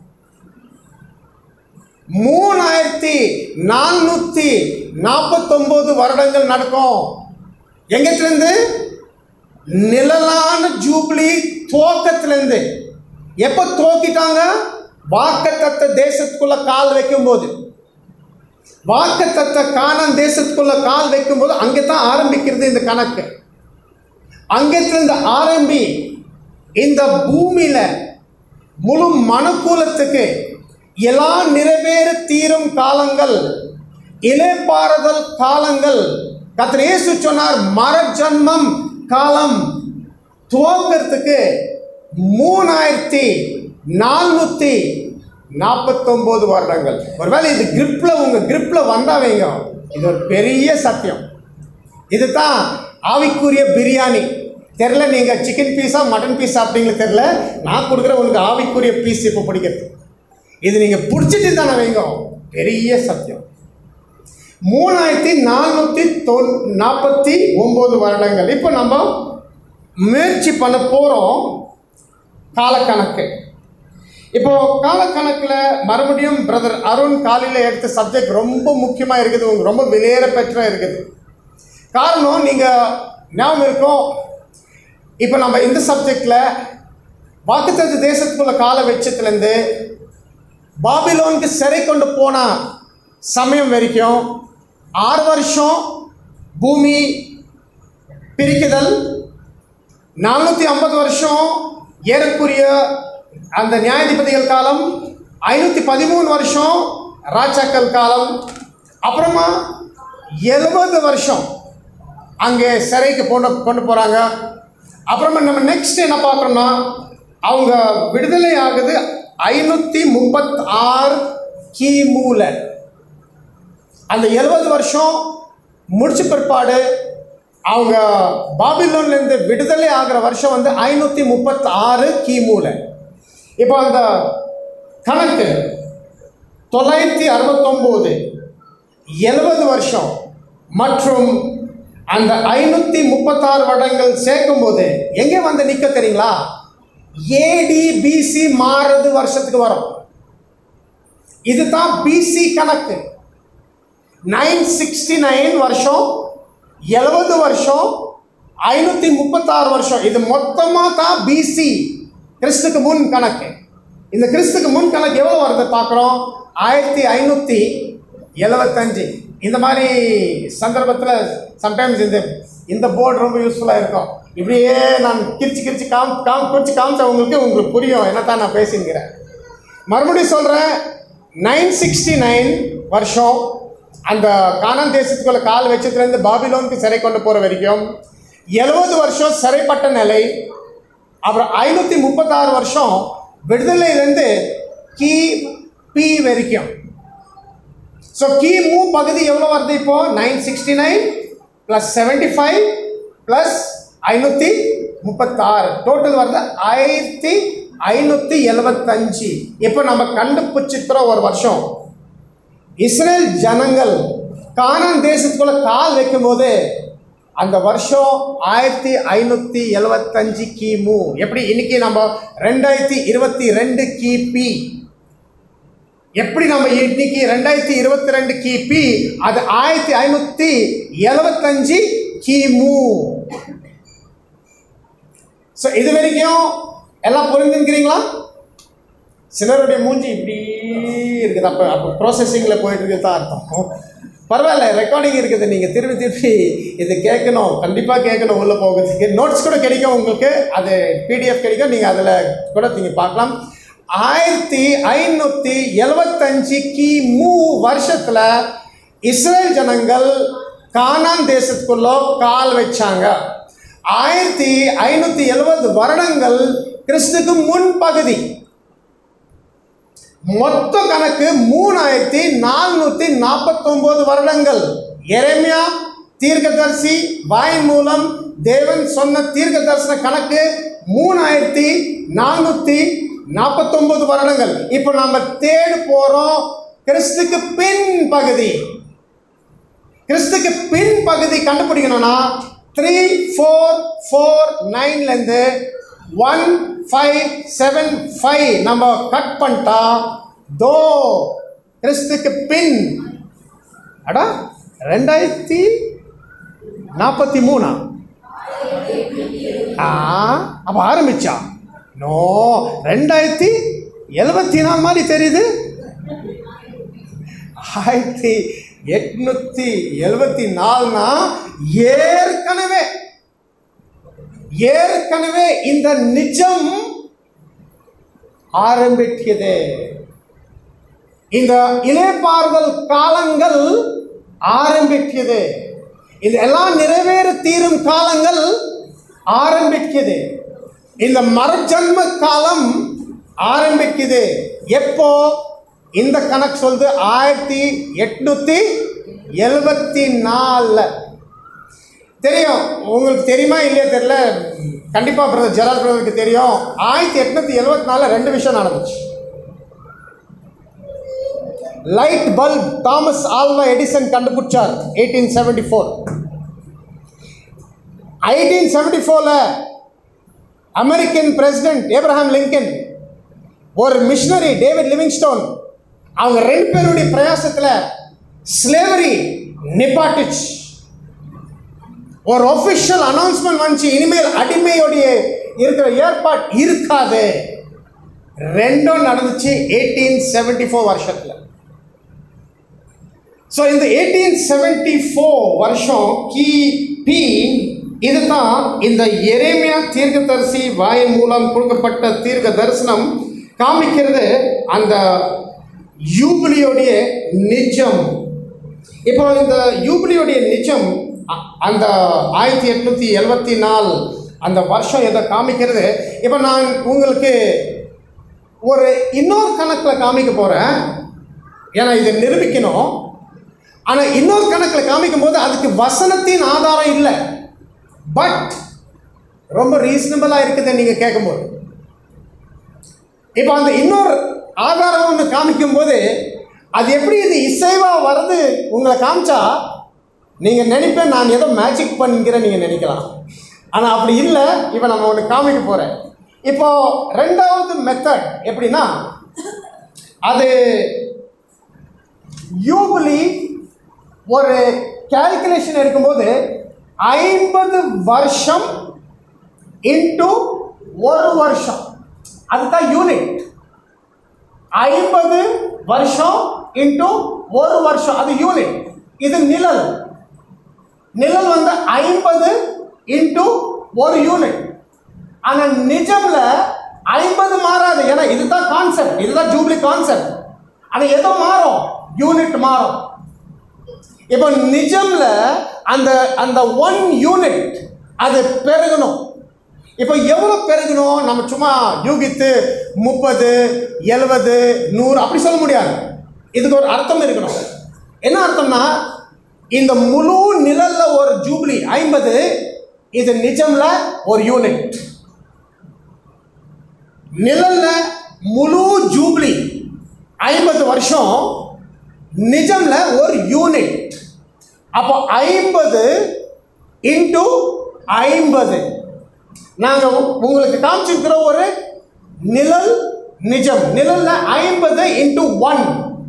மூணாயிரத்தி நானூற்றி நாற்பத்தொம்போது வருடங்கள் நடக்கும் எங்கத்திலேருந்து நிழலான ஜூப்ளி துவக்கத்திலேருந்து எப்போ துவக்கிட்டாங்க வாக்கத்தத்த தேசத்துக்குள்ள கால் வைக்கும்போது வாக்கத்தத்த கானான் தேசத்துக்குள்ள கால் வைக்கும்போது அங்கே தான் ஆரம்பிக்கிறது இந்த கணக்கு அங்கத்திலிருந்து ஆரம்பி இந்த பூமியில முழு மனுக்கூலத்துக்கு எல்லாம் நிறைவேற தீரும் காலங்கள் இலைப்பாறுதல் காலங்கள் கத்திர இயேசு சொன்னார் மர ஜன்மம் காலம் துவங்கிறதுக்கு மூணாயிரத்தி நானூற்றி நாற்பத்தொம்போது வருடங்கள் ஒருவேளை இது கிரிப்பில் உங்கள் கிரிப்பில் வந்தா வைங்க இது ஒரு பெரிய சத்தியம் இதுதான் ஆவிக்குரிய பிரியாணி தெரில நீங்கள் சிக்கன் பீஸா மட்டன் பீஸ் சாப்பிட்டீங்களா தெரில நான் கொடுக்குற உங்களுக்கு ஆவிக்குரிய பீஸ் இப்போ பிடிக்கிறது இது நீங்கள் பிடிச்சிட்டு தானே வைங்க பெரிய சத்தியம் மூணாயிரத்தி நானூற்றி தொன் நாற்பத்தி ஒம்பது வருடங்கள் இப்போ நம்ம முயற்சி பண்ண போகிறோம் காலக்கணக்கு இப்போ காலக்கணக்கில் மறுபடியும் பிரதர் அருண் காலையில் எடுத்த சப்ஜெக்ட் ரொம்ப முக்கியமாக இருக்குது உங்களுக்கு ரொம்ப விலையேற பெற்ற இருக்குது காரணம் நீங்கள் ஞாபகம் இருக்கும் இப்போ நம்ம இந்த சப்ஜெக்டில் வாக்குத்தத்து தேசத்துக்குள்ள கால வெச்சத்துலேருந்து பாபிலோனுக்கு சிறை கொண்டு போன சமயம் வரைக்கும் ஆறு வருஷம் பூமி பிரிக்குதல் நானூற்றி ஐம்பது வருஷம் ஏறக்குரிய அந்த நியாயாதிபதிகள் காலம் ஐநூற்றி பதிமூணு வருஷம் ராஜாக்கள் காலம் அப்புறமா எழுபது வருஷம் அங்கே சிறைக்கு கொண்டு கொண்டு போகிறாங்க அப்புறமா நம்ம நெக்ஸ்ட் என்ன பார்க்குறோம்னா அவங்க விடுதலை ஆகுது ஐநூற்றி முப்பத்தி ஆறு கிமுல அந்த எழுபது வருஷம் முடிச்ச பிற்பாடு அவங்க பாபிலோன்லேருந்து விடுதலை ஆகிற வருஷம் வந்து ஐநூற்றி முப்பத்தி ஆறு கிமுல இப்போ அந்த கணக்கு தொள்ளாயிரத்தி அறுபத்தொம்போது எழுபது வருஷம் மற்றும் அந்த ஐநூற்றி முப்பத்தாறு வருடங்கள் சேர்க்கும்போது எங்கே வந்து நிற்க தெரியுங்களா ஏடி பிசி மாறுறது வருஷத்துக்கு வரும் இதுதான் பிசி கணக்கு நைன் சிக்ஸ்டி நைன் வருஷம் எழுபது வருஷம் ஐநூற்றி முப்பத்தாறு வருஷம் இது மொத்தமாக தான் பிசி கிறிஸ்துக்கு முன் கணக்கு இந்த கிறிஸ்துக்கு முன் கணக்கு எவ்வளோ வருது பார்க்குறோம் ஆயிரத்தி ஐநூற்றி எழுபத்தஞ்சு இந்த மாதிரி சந்தர்ப்பத்தில் சம்டைம்ஸ் இந்த இந்த போர்டு ரொம்ப யூஸ்ஃபுல்லாக இருக்கும் இப்படியே நான் கிரிச்சு கிரிச்சு காம் காம் குறிச்சு காமிச்சா உங்களுக்கு உங்களுக்கு புரியும் என்ன தான் நான் பேசிங்கிறேன் மறுபடியும் சொல்கிறேன் நைன் சிக்ஸ்டி நைன் வருஷம் அந்த கானான் தேசத்துக்குள்ள கால் வச்சதுலேருந்து பாபிலோனுக்கு சிறை கொண்டு போகிற வரைக்கும் எழுபது வருஷம் சிறைப்பட்ட நிலை அப்புறம் ஐநூற்றி முப்பத்தாறு வருஷம் விடுதலையிலேருந்து கி பி வரைக்கும் ஸோ கிமு பகுதி எவ்வளோ வருது இப்போ nine sixty nine plus seventy five plus ஐநூற்றி முப்பத்தாறு டோட்டல் வருது ஆயிரத்தி ஐநூற்றி எழுபத்தஞ்சு இப்போ நம்ம கண்டுபிடிச்சிக்கிற ஒரு வருஷம் இஸ்ரேல் ஜனங்கள் கானான் தேசத்துக்குள்ள கால் வைக்கும்போது அந்த வருஷம் ஆயிரத்தி ஐநூற்றி எழுபத்தஞ்சு கிமு எப்படி இன்னைக்கு நம்ம ரெண்டாயிரத்தி இருபத்தி ரெண்டு கிபி எப்படி நம்ம இன்னைக்கு ரெண்டாயிரத்தி இருபத்தி ரெண்டு கிபி அது ஆயிரத்தி ஐநூற்றி எழுபத்தஞ்சு கிமு ஸோ இது வரைக்கும் எல்லாம் புரிஞ்சுக்கிறீங்களா சிலருடைய மூஞ்சி இப்படி இருக்குது அப்போ அப்போ ப்ராசஸிங்கில் போயிட்டு இருக்குது தான் அர்த்தம் பரவாயில்ல ரெக்கார்டிங் இருக்குது நீங்கள் திருப்பி திருப்பி இது கேட்கணும் கண்டிப்பாக கேட்கணும் உள்ளே போகிறதுக்கு நோட்ஸ் கூட கிடைக்கும் உங்களுக்கு அது பிடிஎஃப் கிடைக்கும் நீங்கள் அதில் கூட நீங்கள் பார்க்கலாம் ஆயிரத்தி ஐநூற்றி எழுபத்தஞ்சு கிமு வருஷத்தில் இஸ்ரேல் ஜனங்கள் கானான் தேசத்துக்குள்ள கால் வச்சாங்க ஆயிரத்தி ஐநூற்றி எழுபது வருடங்கள் கிறிஸ்துக்கு முன் பகுதி மொத்த கணக்கு மூணாயிரத்தி நானூற்றி நாற்பத்தொம்போது வருடங்கள் எரேமியா தீர்க்கதரிசி வாய் மூலம் தேவன் சொன்ன தீர்க்க தரிசன கணக்கு மூணாயிரத்தி நானூற்றி நாற்பத்தொம்போது வருடங்கள் இப்போ நம்ம தேடு போகிறோம் கிறிஸ்துக்கு பின் பகுதி கிறிஸ்துக்கு பின் பகுதி கண்டுபிடிக்கணும்னா த்ரீ ஃபோர் ஃபோர் நைன்லேருந்து ஒன் ஃபைவ் செவன் ஃபைவ் நம்ம கட் பண்ணிட்டா தோ கிறிஸ்துக்கு பின் அடா ரெண்டாயிரத்தி நாற்பத்தி மூணா ஆ அப்போ ஆரம்பிச்சா நோ ரெண்டாயிரத்தி எழுபத்தி நாலு மாதிரி தெரியுது ஆயிரத்தி எட்நூத்தி எழுபத்தி நாலுனா ஏற்கனவே ஏற்கனவே இந்த நிஜம் ஆரம்பிக்கிறது இந்த இலைப்பாறுதல் காலங்கள் ஆரம்பிக்கிறது இது எல்லாம் நிறைவேற தீரும் காலங்கள் ஆரம்பிக்குது இந்த மரஜன்ம காலம் ஆரம்பிக்குது எப்போ இந்த கணக்கு சொல்லுது ஆயிரத்தி எட்நூத்தி எழுபத்தி நாலில் தெரியும் உங்களுக்கு தெரியுமா இல்லையா தெரியல கண்டிப்பாக பிரதர் ஜெரால் பிரதருக்கு தெரியும் ஆயிரத்தி எட்நூத்தி எழுபத்தி நாலில் ரெண்டு விஷயம் நடந்துச்சு light bulb Thomas Alva Edison கண்டுபிடிச்சார் eighteen seventy four eighteen seventy ஃபோரில் அமெரிக்கன் பிரசிடென்ட் ஏப்ரஹாம் லிங்கன் ஒரு மிஷனரி டேவிட் லிவிங்ஸ்டோன் அவங்க ரெண்டு பேருடைய பிரயாசத்தில் ஸ்லேவரி நிப்பாட்டுச்சு ஒரு ஒஃபிஷியல் அனௌன்ஸ்மெண்ட் வந்துச்சு இனிமேல் அடிமையோடைய இருக்கிற ஏற்பாடு இருக்காது ரெண்டும் நடந்துச்சு எயிட்டீன் செவன்டி ஃபோர் வருஷத்தில் ஸோ இந்த எயிட்டீன் செவன்டி ஃபோர் வருஷம் கிபி இதுதான் இந்த எரேமியா தீர்க்கதரிசி வாயின் மூலம் கொடுக்கப்பட்ட தீர்க்க தரிசனம் காமிக்கிறது அந்த யூபிலியோடைய நிஜம் இப்போ இந்த யூபிலியோடைய நிஜம் அ- அந்த ஆயிரத்தி எட்நூற்றி எழுபத்தி நாலு அந்த வருஷம் எதை காமிக்கிறது இப்போ நான் உங்களுக்கு ஒரு இன்னொரு கணக்கில் காமிக்க போகிறேன் ஏன்னா இதை நிரூபிக்கணும் ஆனால் இன்னொரு கணக்கில் காமிக்கும் போது அதுக்கு வசனத்தின் ஆதாரம் இல்லை பட் ரொம்ப ரீசனபிளாக இருக்குது நீங்கள் கேட்கும்போது இப்போ அந்த இன்னொரு ஆதாரம் ஒன்று காமிக்கும்போது அது எப்படி இது இசைவாக வருது உங்களை காமிச்சா நீங்கள் நினைப்பேன் நான் ஏதோ மேஜிக் பண்ணுங்கிறேன் நீங்கள் நினைக்கலாம் ஆனால் அப்படி இல்லை இப்போ நம்ம ஒன்று காமிக்க போகிறேன் இப்போ ரெண்டாவது மெத்தட் எப்படின்னா அது யூபலி ஒரு கால்குலேஷன் எடுக்கும்போது ஐம்பது வருஷம் இன்டு ஒரு வருஷம் அதுதான் யூனிட் ஐம்பது வருஷம் இன்டு ஒரு வருஷம் அது யூனிட் இது நிழல் நிழல் வந்து ஐம்பது இன்டு ஒரு யூனிட் ஆனால் நிஜம்ல ஐம்பது மாறாது ஏன்னா இதுதான் கான்செப்ட் இதுதான் ஜூப்ளி கான்செப்ட் ஆனால் எதோ மாறும் யூனிட் மாறும் இப்போ நிஜம்ல அந்த அந்த ஒன் யூனிட் அது பெருகணும் இப்போ எவ்வளோ பெருகணும் நம்ம சும்மா யூகித்து முப்பது எழுபது நூறு அப்படி சொல்ல முடியாது இதுக்கு ஒரு அர்த்தம் இருக்கணும் என்ன அர்த்தம்னா இந்த முழு நிழல்ல ஒரு ஜூப்ளி ஐம்பது இது நிஜம்ல ஒரு யூனிட் நிழல்ல முழு ஜூப்ளி ஐம்பது வருஷம் நிஜம்ல ஒரு யூனிட் அப்போ ஐம்பது இன்டு ஐம்பது நாங்கள் உங்களுக்கு காமிச்சிருக்கிற ஒரு நிழல் நிஜம் நிழல்ல ஐம்பது இன்டு ஒன்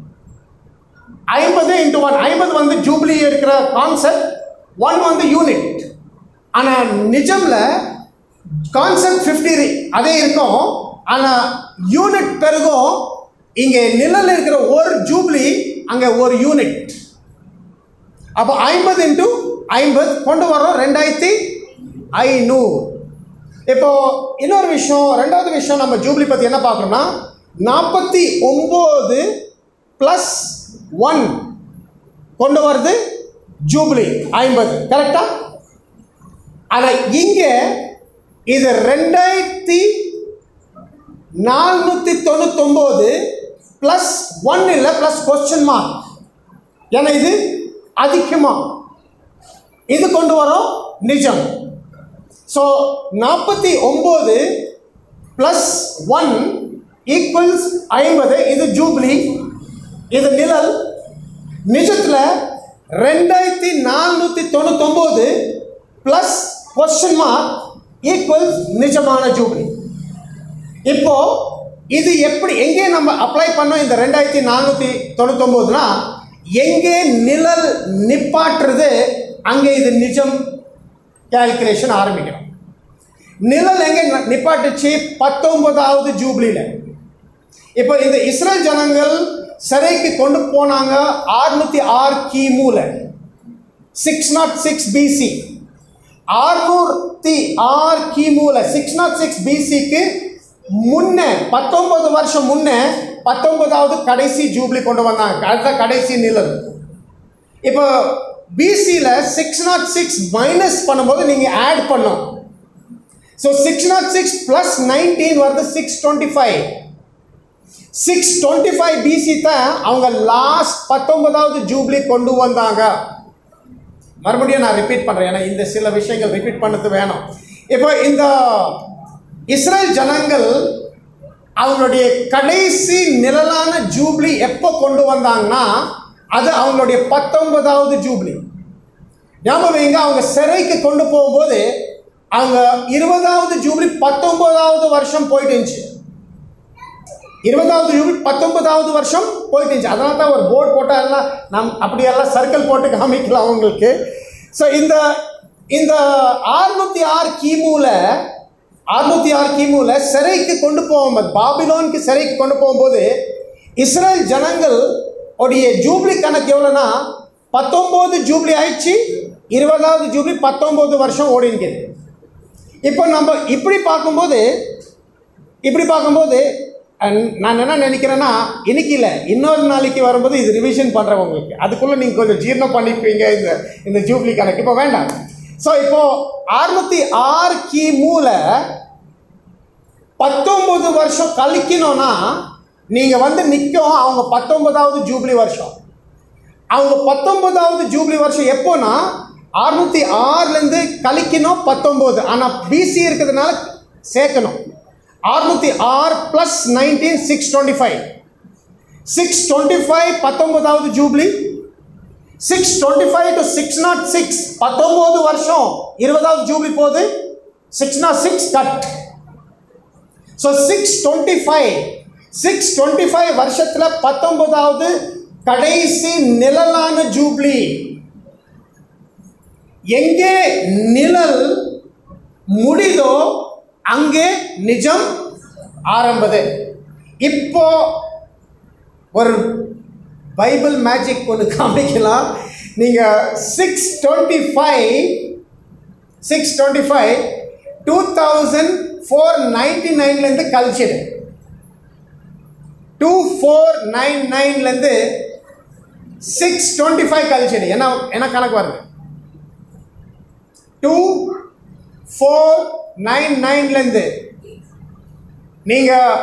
ஐம்பது இன்டு ஒன் ஐம்பது வந்து ஜூப்ளி இருக்கிற கான்செப்ட் ஒன் வந்து யூனிட் ஆனால் நிஜம்ல கான்செப்ட் ஃபிஃப்டி அதே இருக்கும் ஆனால் யூனிட் பெருகும் இங்கே நிழல் இருக்கிற ஒரு ஜூப்ளி அங்கே ஒரு யூனிட் அப்போ ஐம்பது இன்ட்டு ஐம்பது கொண்டு வரோம் ரெண்டாயிரத்தி ஐநூறு இப்போ இன்னொரு விஷயம் ரெண்டாவது விஷயம் நம்ம ஜூப்ளி பற்றி என்ன பார்க்குறோம்னா நாற்பத்தி ஒம்பது ப்ளஸ் ஒன் கொண்டு வருது ஜூப்ளி ஐம்பது கரெக்டா ஆனால் இங்கே இது ரெண்டாயிரத்தி நானூற்றி தொண்ணூத்தொம்போது ப்ளஸ் ஒன் இல்லை ப்ளஸ் கொஸ்டின் மார்க் ஏன்னா இது அதிகமாக இது கொண்டு வரோம் நிஜம் ஸோ நாற்பத்தி ஒம்பது ப்ளஸ் ஒன் ஈக்குவல்ஸ் ஐம்பது இது ஜூப்ளி இது நிழல் நிஜத்தில் ரெண்டாயிரத்தி நானூற்றி தொண்ணூத்தொம்போது ப்ளஸ் கொஸ்டின் மார்க் ஈக்குவல்ஸ் நிஜமான ஜூப்ளி இப்போ இது எப்படி எங்கே நம்ம அப்ளை பண்ணோம் இந்த ரெண்டாயிரத்தி நானூற்றி தொண்ணூத்தொம்போதுனா எங்கே நிழல் நிப்பாட்டுறது அங்கே இது நிஜம் கால்குலேஷன் ஆரம்பிக்கணும் நிழல் எங்கே ந- நிப்பாட்டுச்சு பத்தொன்பதாவது ஜூப்ளியில் இப்போ இந்த இஸ்ரேல் ஜனங்கள் சிறைக்கு கொண்டு போனாங்க ஆறுநூற்றி ஆறு கிமுல சிக்ஸ் நாட் சிக்ஸ் பிசி ஆறுநூற்றி ஆறு கிமுல சிக்ஸ் நாட் சிக்ஸ் பிசிக்கு முன்னே பத்தொன்பது வருஷம் முன்னே பத்தொன்பதாவது கடைசி ஜூப்ளி கொண்டு வந்தாங்க அதுதான் கடைசி நிழல் இப்போ பிசியில் சிக்ஸ் நாட் சிக்ஸ் மைனஸ் பண்ணும்போது நீங்கள் ஆட் பண்ணோம் so six naught six plus nineteen வருது six twenty five six twenty five BC தான் அவங்க லாஸ்ட் பத்தொன்பதாவது ஜூப்ளி கொண்டு வந்தாங்க மறுபடியும் நான் ரிப்பீட் பண்ணுறேன் ஏன்னா இந்த சில விஷயங்கள் ரிப்பீட் பண்ணது வேணும் இப்போ இந்த இஸ்ரேல் ஜனங்கள் அவங்களுடைய கடைசி நிழலான ஜூப்ளி எப்போ கொண்டு வந்தாங்கன்னா அது அவங்களுடைய பத்தொன்பதாவது ஜூப்ளி ஞாபகம் வைங்க அவங்க சிறைக்கு கொண்டு போகும்போது அவங்க இருபதாவது ஜூப்ளி பத்தொன்பதாவது வருஷம் போயிட்டு இருந்துச்சு இருபதாவது ஜூப்ளி பத்தொன்பதாவது வருஷம் போயிட்டு இருந்துச்சு அதனால தான் ஒரு போர்டு போட்டால் எல்லாம் நம் அப்படியெல்லாம் சர்க்கிள் போட்டு காமிக்கலாம் அவங்களுக்கு ஸோ இந்த இந்த அறுநூத்தி ஆறு கிமுல அறுநூத்தி ஆறு கிமுல சிறைக்கு கொண்டு போகும்போது பாபிலோனுக்கு சிறைக்கு கொண்டு போகும்போது இஸ்ரேல் ஜனங்கள் உடைய ஜூப்ளி கணக்கு எவ்வளோனா பத்தொம்போது ஜூப்ளி ஆயிடுச்சு இருபதாவது ஜூப்ளி பத்தொம்போது வருஷம் ஓடின்றது இப்போ நம்ம இப்படி பார்க்கும்போது இப்படி பார்க்கும்போது அஹ், நான் என்ன நினைக்கிறேன்னா இன்னைக்கு இல்லை இன்னொரு நாளைக்கு வரும்போது இது ரிவிஷன் பண்ணுறேன் உங்களுக்கு அதுக்குள்ளே நீங்கள் கொஞ்சம் ஜீரணம் பண்ணிப்பீங்க இந்த இந்த ஜூப்ளி கணக்கு இப்போ வேண்டாம் ஸோ இப்போ அறுநூத்தி ஆறு கிமுல பத்தொன்பது வருஷம் கழிக்கணும்னா நீங்கள் வந்து நிற்கும் அவங்க பத்தொன்பதாவது ஜூப்ளி வருஷம் அவங்க பத்தொன்பதாவது ஜூப்ளி வருஷம் எப்போனா அறுநூத்தி ஆறுலேருந்து கழிக்கணும் பத்தொம்போது ஆனால் பிசி இருக்கிறதுனால சேர்க்கணும் அறுநூத்தி ஆறு plus nineteen six twenty five six twenty five பத்தொன்பதாவது jubilee six twenty five to six naught six பத்தொம்போது வருஷம் இருபதாவது ஜூப்ளி போகுது six naught six cut so six twenty five six twenty five வருஷத்தில் பத்தொன்பதாவது கடைசி நிழலான ஜூப்ளி எங்கே நிழல் முடிதோ அங்கே நிஜம் ஆரம்பது இப்போ ஒரு பைபிள் மேஜிக் ஒன்று காமிக்கலாம் நீங்கள் six twenty five six twenty five two thousand four ninety நைன்லேருந்து கழிச்சிடு டூ ஃபோர் நைன் நைன்லேருந்து சிக்ஸ் டுவெண்ட்டி ஃபைவ் கழிச்சிடு என்ன என்ன கணக்கு வருது டூ ஃபோர் நைன் நைன்லேருந்து நீங்கள்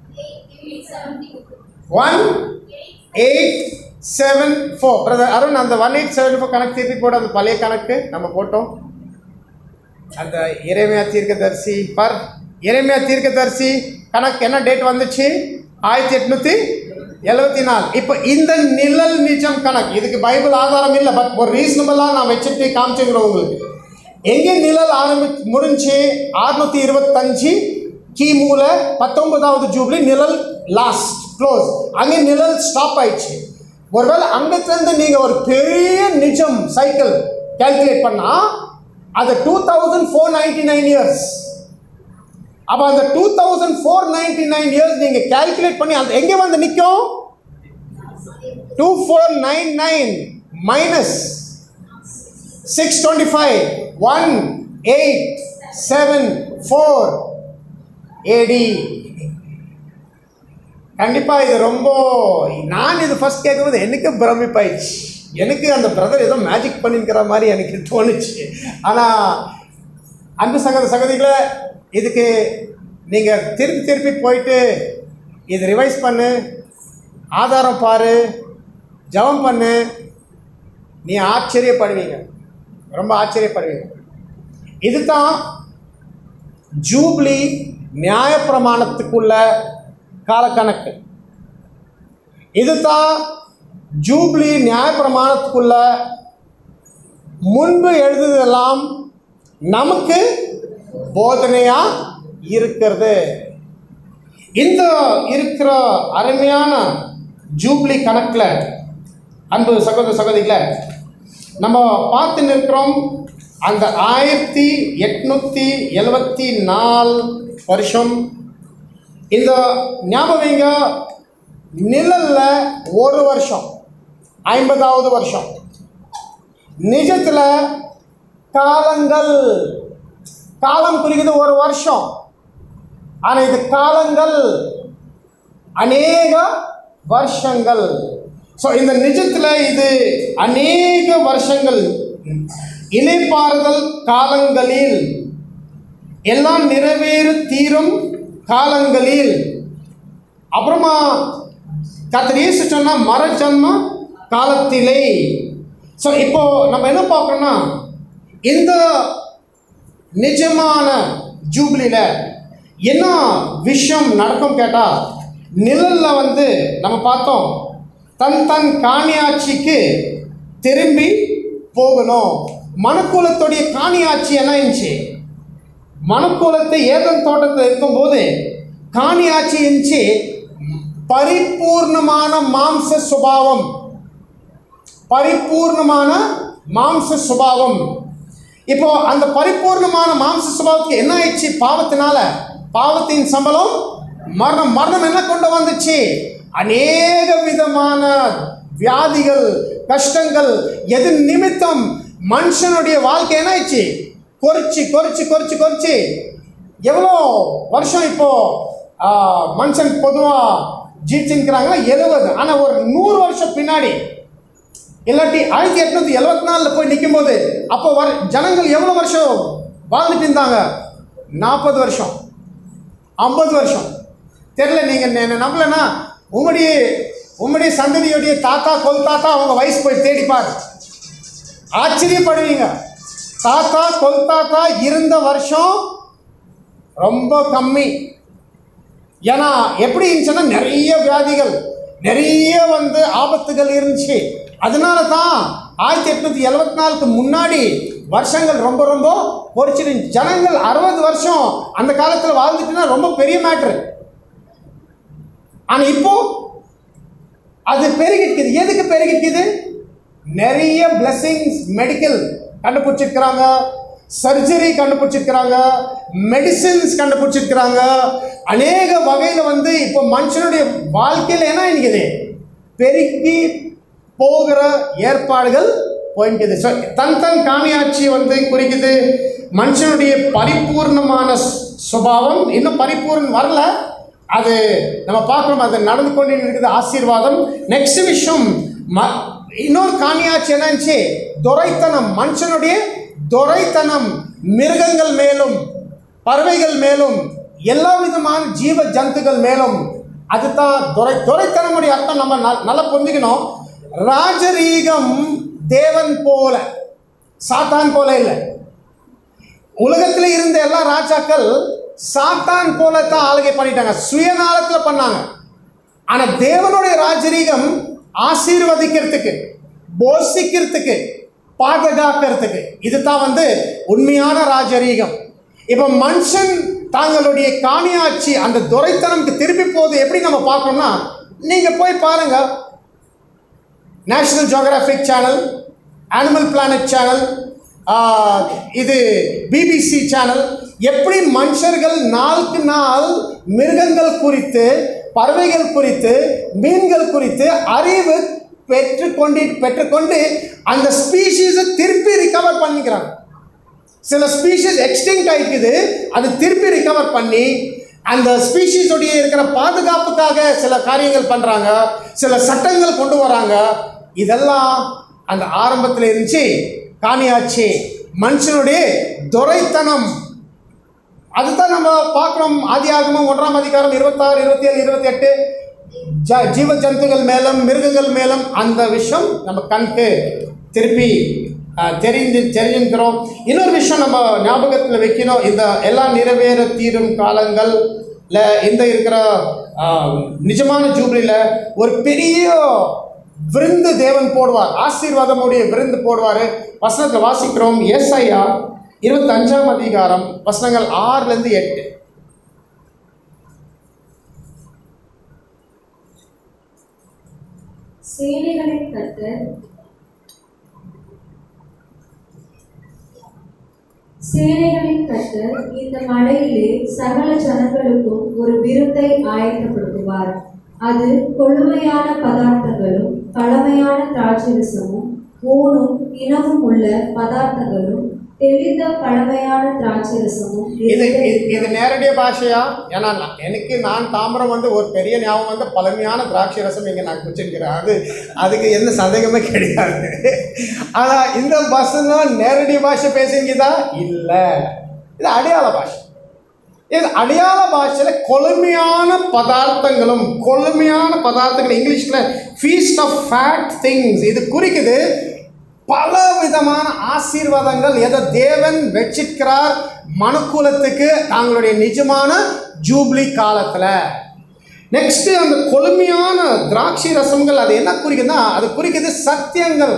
one eight seven four brother Arun அந்த ஒன் எயிட் செவன் ஃபோர் கணக்கு திருப்பி போட அந்த பழைய கணக்கு நம்ம போட்டோம் அந்த இறைமையா தீர்க்கதரிசி பர் இறைமையா தீர்க்கதரிசி கணக்கு என்ன டேட் வந்துச்சு ஆயிரத்தி எட்நூத்தி எழுபத்தி நாலு இப்போ இந்த நிழல் நிஜம் கணக்கு இதுக்கு பைபிள் ஆதாரம் இல்லை பட் ஒரு ரீசனபிளாக நான் வச்சுட்டு காமிச்சுக்கிறோம் உங்களுக்கு எங்கே நிழல் ஆரம்பி முடிஞ்சு அறுநூத்தி இருபத்தஞ்சு கிமுல பத்தொன்பதாவது ஜூப்ளி நிழல் லாஸ்ட் க்ளோஸ் அங்கே நிழல் ஸ்டாப் ஆயிடுச்சு ஒருவேளை அங்கத்திலேருந்து நீங்கள் ஒரு பெரிய நிஜம் சைக்கிள் கால்குலேட் பண்ணால் அது two thousand four ninety nine years அப்போ அந்த two thousand four ninety nine years நீங்கள் கால்குலேட் பண்ணி அந்த எங்கே வந்து நிற்கும் two four nine nine minus six twenty five one eight seven four AD கண்டிப்பாக இது ரொம்ப நான் இது ஃபர்ஸ்ட் கேட்கும்போது எனக்கு பிரமிப்பாயிடுச்சு எனக்கு அந்த பிரதர் ஏதோ மேஜிக் பண்ணிக்கிற மாதிரி எனக்கு தோணுச்சு ஆனால் அன்பு சகத சகதிகளை இதுக்கு நீங்கள் திருப்பி திருப்பி போயிட்டு இது ரிவைஸ் பண்ணு ஆதாரம் பாரு ஜெபம் பண்ணு நீ ஆச்சரியப்படுவீங்க ரொம்ப ஆச்சரியப்படுவீங்க இதுதான் ஜூப்ளி நியாயப்பிரமாணத்துக்குள்ள காலக்கணக்கு இதுதான் ஜூப்ளி நியாயப்பிரமாணத்துக்குள்ள முன்பு எழுதுதெல்லாம் நமக்கு போதனையா இருக்கிறது இந்த இருக்கிற அருமையான ஜூப்ளி கணக்கில் அன்பு சகோதர சகோதரிகளை நம்ம பார்த்து நிற்கிறோம் அந்த ஆயிரத்தி எட்நூற்றி எழுபத்தி நாலு வருஷம் இந்த ஞாபகங்க நிழல்ல ஒரு வருஷம் ஐம்பதாவது வருஷம் நிஜத்தில் காலங்கள் காலம் குறிக்குது ஒரு வருஷம் ஆனால் இது காலங்கள் அநேக வருஷங்கள் ஸோ இந்த நிஜத்தில் இது அநேக வருஷங்கள் இலைப்பாறுதல் காலங்களில் எல்லாம் நிறைவேறு தீரும் காலங்களில் அப்புறமா கத்தர் இயேசு சொன்னா மர ஜன்ம காலத்திலே ஸோ இப்போ நம்ம என்ன பார்க்கறோம்னா இந்த நிஜமான ஜூப்ளியில் என்ன விஷயம் நடக்கும் கேட்டால் நிழல்ல வந்து நம்ம பார்த்தோம் தன் தன் காணியாட்சிக்கு திரும்பி போகணும் மனுக்குலத்துடைய காணியாட்சி என்ன இருந்துச்சு மனுக்குலத்தை ஏதன் தோட்டத்தில் இருக்கும்போது காணியாட்சி இருந்துச்சு பரிபூர்ணமான மாம்ச சுபாவம் பரிபூர்ணமான மாம்ச சுபாவம் இப்போ அந்த பரிபூர்ணமான மாம்ச சுபாவத்துக்கு என்ன ஆயிடுச்சு பாவத்தினால பாவத்தின் சம்பளம் மரணம் மரணம் என்ன கொண்டு வந்துச்சு அநேக விதமான வியாதிகள் கஷ்டங்கள் எது நிமித்தம் மனுஷனுடைய வாழ்க்கை என்ன ஆயிடுச்சு கொறிச்சு கொறிச்சு கொறிச்சு கொறிச்சு எவ்வளோ வருஷம் இப்போ ஆ, மனுஷன் பொதுவாக ஜீவிச்சுக்கிறாங்கன்னா எழுபது ஆனால் ஒரு நூறு வருஷம் பின்னாடி இல்லாட்டி ஆயிரத்தி எட்நூத்தி எழுபத்தி நாலில் போய் நிற்கும்போது அப்போ வர ஜனங்கள் எவ்வளோ வருஷம் வாழ்ந்துட்டு இருந்தாங்க நாற்பது வருஷம் ஐம்பது வருஷம் தெரில நீங்கள் என்ன நம்பலன்னா உங்களுடைய உங்களுடைய சந்ததியுடைய தாத்தா கொல் தாத்தா அவங்க வயசு போய் தேடி பாரு ஆச்சரியப்படுவீங்க தாத்தா கொல் தாத்தா இருந்த வருஷம் ரொம்ப கம்மி ஏன்னா எப்படி இருந்துச்சுன்னா நிறைய வியாதிகள் நிறைய வந்து ஆபத்துகள் இருந்துச்சு அதனால தான் ஆயிரத்தி எட்நூத்தி எழுபத்தி நாலுக்கு முன்னாடி வருஷங்கள் ரொம்ப ரொம்ப பொறிச்சிருந்துச்சு ஜனங்கள் அறுபது வருஷம் அந்த காலத்தில் வாழ்ந்துட்டுனா ரொம்ப பெரிய மேட்ரு ஆனால் இப்போ அது பெருகிருக்குது எதுக்கு பெருகிருக்குது நிறைய பிளெஸிங்ஸ் மெடிக்கல் கண்டுபிடிச்சிருக்கிறாங்க சர்ஜரி கண்டுபிடிச்சிருக்கிறாங்க மெடிசின்ஸ் கண்டுபிடிச்சிருக்கிறாங்க அநேக வகையில் வந்து இப்போ மனுஷனுடைய வாழ்க்கையில் என்ன இருக்குது பெருக்கி போகிற ஏற்பாடுகள் போய்க்குது ஸோ தன் தன் காணியாட்சி வந்து குறிக்குது மனுஷனுடைய பரிபூர்ணமான சு- சுபாவம் இன்னும் பரிபூர்ணம் வரல அது நம்ம பார்க்கணும் அது நடந்து கொண்டு இருக்குது ஆசீர்வாதம் நெக்ஸ்ட் விஷயம் ம இன்னொரு காணியாட்சி என்னச்சு துரைத்தனம் மனுஷனுடைய துரைத்தனம் மிருகங்கள் மேலும் பறவைகள் மேலும் எல்லா விதமான ஜீவ ஜந்துக்கள் மேலும் அதுதான் துரை துரைத்தனமுடைய அர்த்தம் நம்ம நல்- நல்லா புரிஞ்சுக்கணும் ராஜரீகம் தேவன் போல சாத்தான் போல இல்லை உலகத்தில் இருந்த எல்லா ராஜாக்கள் சாத்தான் போல தான் ஆளுகை பண்ணிட்டாங்க சுயநலத்தில் பண்ணாங்க ஆனால் தேவனுடைய ராஜரீகம் ஆசீர்வதிக்கிறதுக்கு போஷிக்கிறதுக்கு பாதுகாக்கிறதுக்கு இதுதான் வந்து உண்மையான ராஜரீகம் இப்போ மனுஷன் தாங்களுடைய காணியாட்சி அந்த துரைத்தனம்க்கு திருப்பி போகுது எப்படி நம்ம பார்க்கணும்னா நீங்கள் போய் பாருங்க National Geographic channel Animal Planet channel இது பிபிசி சேனல் எப்படி மனுஷர்கள் நாளுக்கு நாள் மிருகங்கள் குறித்து பறவைகள் குறித்து மீன்கள் குறித்து அறிவு பெற்றுக்கொண்டு பெற்றுக்கொண்டு அந்த ஸ்பீஷீஸை திருப்பி ரிகவர் பண்ணிக்கிறாங்க சில ஸ்பீஷீஸ் எக்ஸ்டிங்க் ஆகிக்குது அது திருப்பி ரிகவர் பண்ணி அந்த ஸ்பீஷீஸோடைய இருக்கிற பாதுகாப்புக்காக சில காரியங்கள் பண்ணுறாங்க சில சட்டங்கள் கொண்டு வராங்க இதெல்லாம் அந்த ஆரம்பத்தில் இருந்துச்சு காணியாச்சு மனுஷனுடைய துரைத்தனம் அதுதான் நம்ம பார்க்குறோம் ஆதி ஆகமம் ஒன்றாம் அதிகாரம் இருபத்தாறு இருபத்தி ஏழு இருபத்தி எட்டு ஜ ஜீவ ஜந்துகள் மேலும் மிருகங்கள் மேலும் அந்த விஷயம் நம்ம கண்க்கு திருப்பி அஹ், தெரிந்து தெரிஞ்சுக்கிறோம் இன்னொரு விஷயம் நம்ம ஞாபகத்தில் வைக்கணும் இந்த எல்லாம் நிறைவேற தீரும் காலங்கள்ல இந்த இருக்கிற அஹ், நிஜமான ஜூப்ளியில் ஒரு பெரிய விருந்து தேவன் போடுவார் ஆசீர்வாதமுடைய விருந்து போடுவார் வசனத்தில் வாசிக்கிறோம் ஏசாயா இருபத்தஞ்சாம் அதிகாரம் வசனங்கள் ஆறுலேருந்து எட்டு சேனைகளின் கர்த்தர் சேனைகளின் கர்த்தர் இந்த மலையிலே சகல ஜனங்களுக்கும் ஒரு விருந்தை ஆயத்தப்படுத்துவார் அது கொழுமையான பதார்த்தங்களும் பழமையான திராட்சரசமும் ஊனும் இனமும் உள்ள பதார்த்தங்களும் தெளிந்த பழமையான திராட்சரசமும் இது இருந்த- இது- இது நேரடிய பாஷையா ஏன்னா நான்- எனக்கு நான் தாம்பரம் வந்து ஒரு பெரிய ஞாபகம் வந்து பழமையான திராட்சை ரசம் இங்கே நான் குடிச்சிருக்கிறேன் அது அதுக்கு எந்த சந்தேகமே கிடையாது ஆனால் இந்த பசங்க நேரடி பாஷை பேசுங்கதா இல்லை இது அடையாள பாஷை இது அடையாள பாஷையில் கொழுமையான பதார்த்தங்களும் கொழுமையான பதார்த்தங்கள் இங்கிலீஷில் ஃபீஸ்ட் ஆஃப் ஃபேட் திங்ஸ் இது குறிக்குது பல விதமான ஆசீர்வாதங்கள் எதை தேவன் வச்சிருக்கிறார் மனுக்குலத்துக்கு தாங்களுடைய நிஜமான ஜூப்ளி காலத்துல நெக்ஸ்ட் அந்த கொழுமையான திராட்சை ரசங்கள் அது என்ன குறிக்குதுன்னா அது குறிக்குது சத்தியங்கள்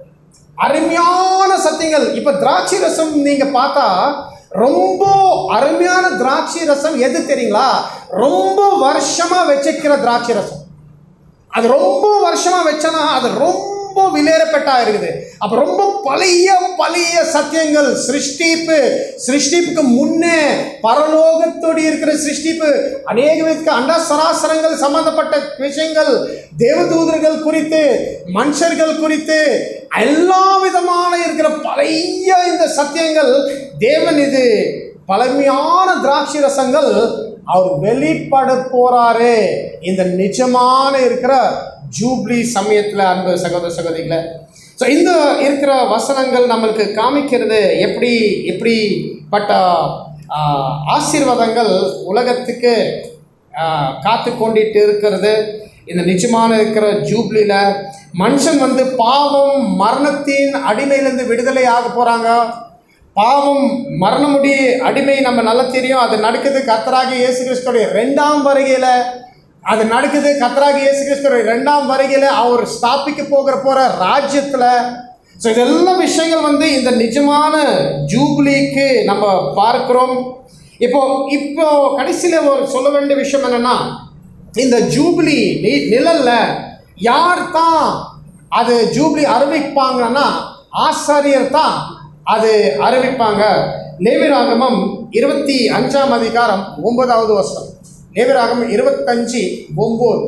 அருமையான சத்தியங்கள் இப்ப திராட்சை ரசம் நீங்க பார்த்தா ரொம்ப அருமையான திராட்சை ரசம் எது தெரியுங்களா ரொம்ப வருஷமா வச்சிருக்கிற திராட்சை ரசம் அது ரொம்ப வருஷமா வச்சனா அது ரொம்ப விலையேறப்பட்டா இருக்குது அப்ப ரொம்ப பழைய பழைய சத்தியங்கள் சிருஷ்டிப்பு சிருஷ்டிப்புக்கு முன்னே பரலோகத்தோடு இருக்கிற சிருஷ்டிப்பு அநேக விதத்துக்கு அண்ட சராசரங்கள் சம்பந்தப்பட்ட விஷயங்கள் தேவதூதர்கள் குறித்து மனுஷர்கள் குறித்து எல்லா விதமான இருக்கிற பழைய இந்த சத்தியங்கள் தேவன் இது பழமையான திராட்சை ரசங்கள் அவர் வெளிப்பட போறாரு இந்த நிஜமான இருக்கிற ஜூப்ளி சமயத்துல அன்பு சகோதர சகோதரிகளை ஸோ இந்த இருக்கிற வசனங்கள் நம்மளுக்கு காமிக்கிறது எப்படி எப்படிப்பட்ட ஆஹ், ஆசீர்வாதங்கள் உலகத்துக்கு ஆஹ், காத்து கொண்டிட்டு இருக்கிறது இந்த நிஜமான இருக்கிற ஜூப்ளியில மனுஷன் வந்து பாவம் மரணத்தின் அடிமையிலிருந்து விடுதலை ஆக போறாங்க பாவம் மரணமுடி அடிமை நம்ம நல்லா தெரியும் அது நடக்குது கத்தராகி இயேசு கிறிஸ்துடைய ரெண்டாம் வருகையில அது நடக்குது கத்தராகி இயேசு கிறிஸ்துடைய ரெண்டாம் வருகையில அவர் ஸ்தாபிக்க போகிற போற ராஜ்யத்துல ஸோ இதெல்லாம் விஷயங்கள் வந்து இந்த நிஜமான ஜூப்ளிக்கு நம்ம பார்க்கிறோம் இப்போ இப்போ கடைசியில் ஒரு சொல்ல வேண்டிய விஷயம் என்னன்னா இந்த ஜூப்ளி நி- நிழல்ல யார் தான் அது ஜூப்ளி அறிவிப்பாங்கன்னா ஆசாரியர் தான் அது அறிவிப்பாங்க லேவிராகமம் இருபத்தி அஞ்சாம் அதிகாரம் ஒன்பதாவது வருஷம் லேவிராகமம் இருபத்தஞ்சு ஒன்பது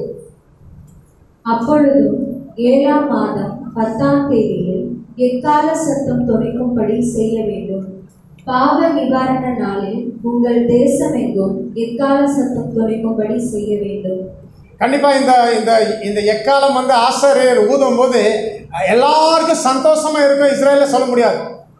அப்பொழுதும் ஏழாம் மாதம் பத்தாம் தேதியில் எக்கால சத்தம் தொனிக்கும்படி செய்ய வேண்டும் பாவ நிவாரண நாளில் உங்கள் தேசமெங்கும் எக்கால சத்தம் தொனிக்கும்படி செய்ய வேண்டும் கண்டிப்பா இந்த இந்த இந்த எக்காலம் வந்து ஆசாரியர் ஊதும் போது எல்லாருக்கும் சந்தோஷமா இருக்கும் இஸ்ரேல சொல்ல முடியாது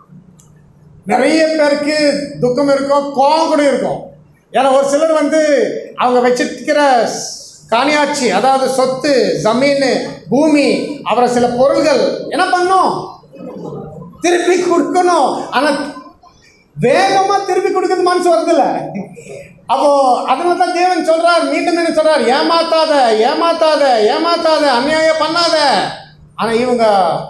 நிறைய பேருக்கு துக்கம் இருக்கும் கோபம் கூட இருக்கும் ஏன்னா ஒரு சிலர் வந்து அவங்க வச்சிருக்கிற காணியாட்சி அதாவது சொத்து ஜமீன் பூமி அப்புறம் சில பொருள்கள் என்ன பண்ணும் திருப்பி கொடுக்கணும் ஆனா வேகமா திருப்பி கொடுக்கறது மனசு வருதுல்ல அப்போ அதனால தான் தேவன் சொல்றார் மீண்டும் என்ன சொல்றார் ஏமாத்தாத ஏமாத்தாத ஏமாத்தாத அநியாயம் பண்ணாத ஆனா இவங்க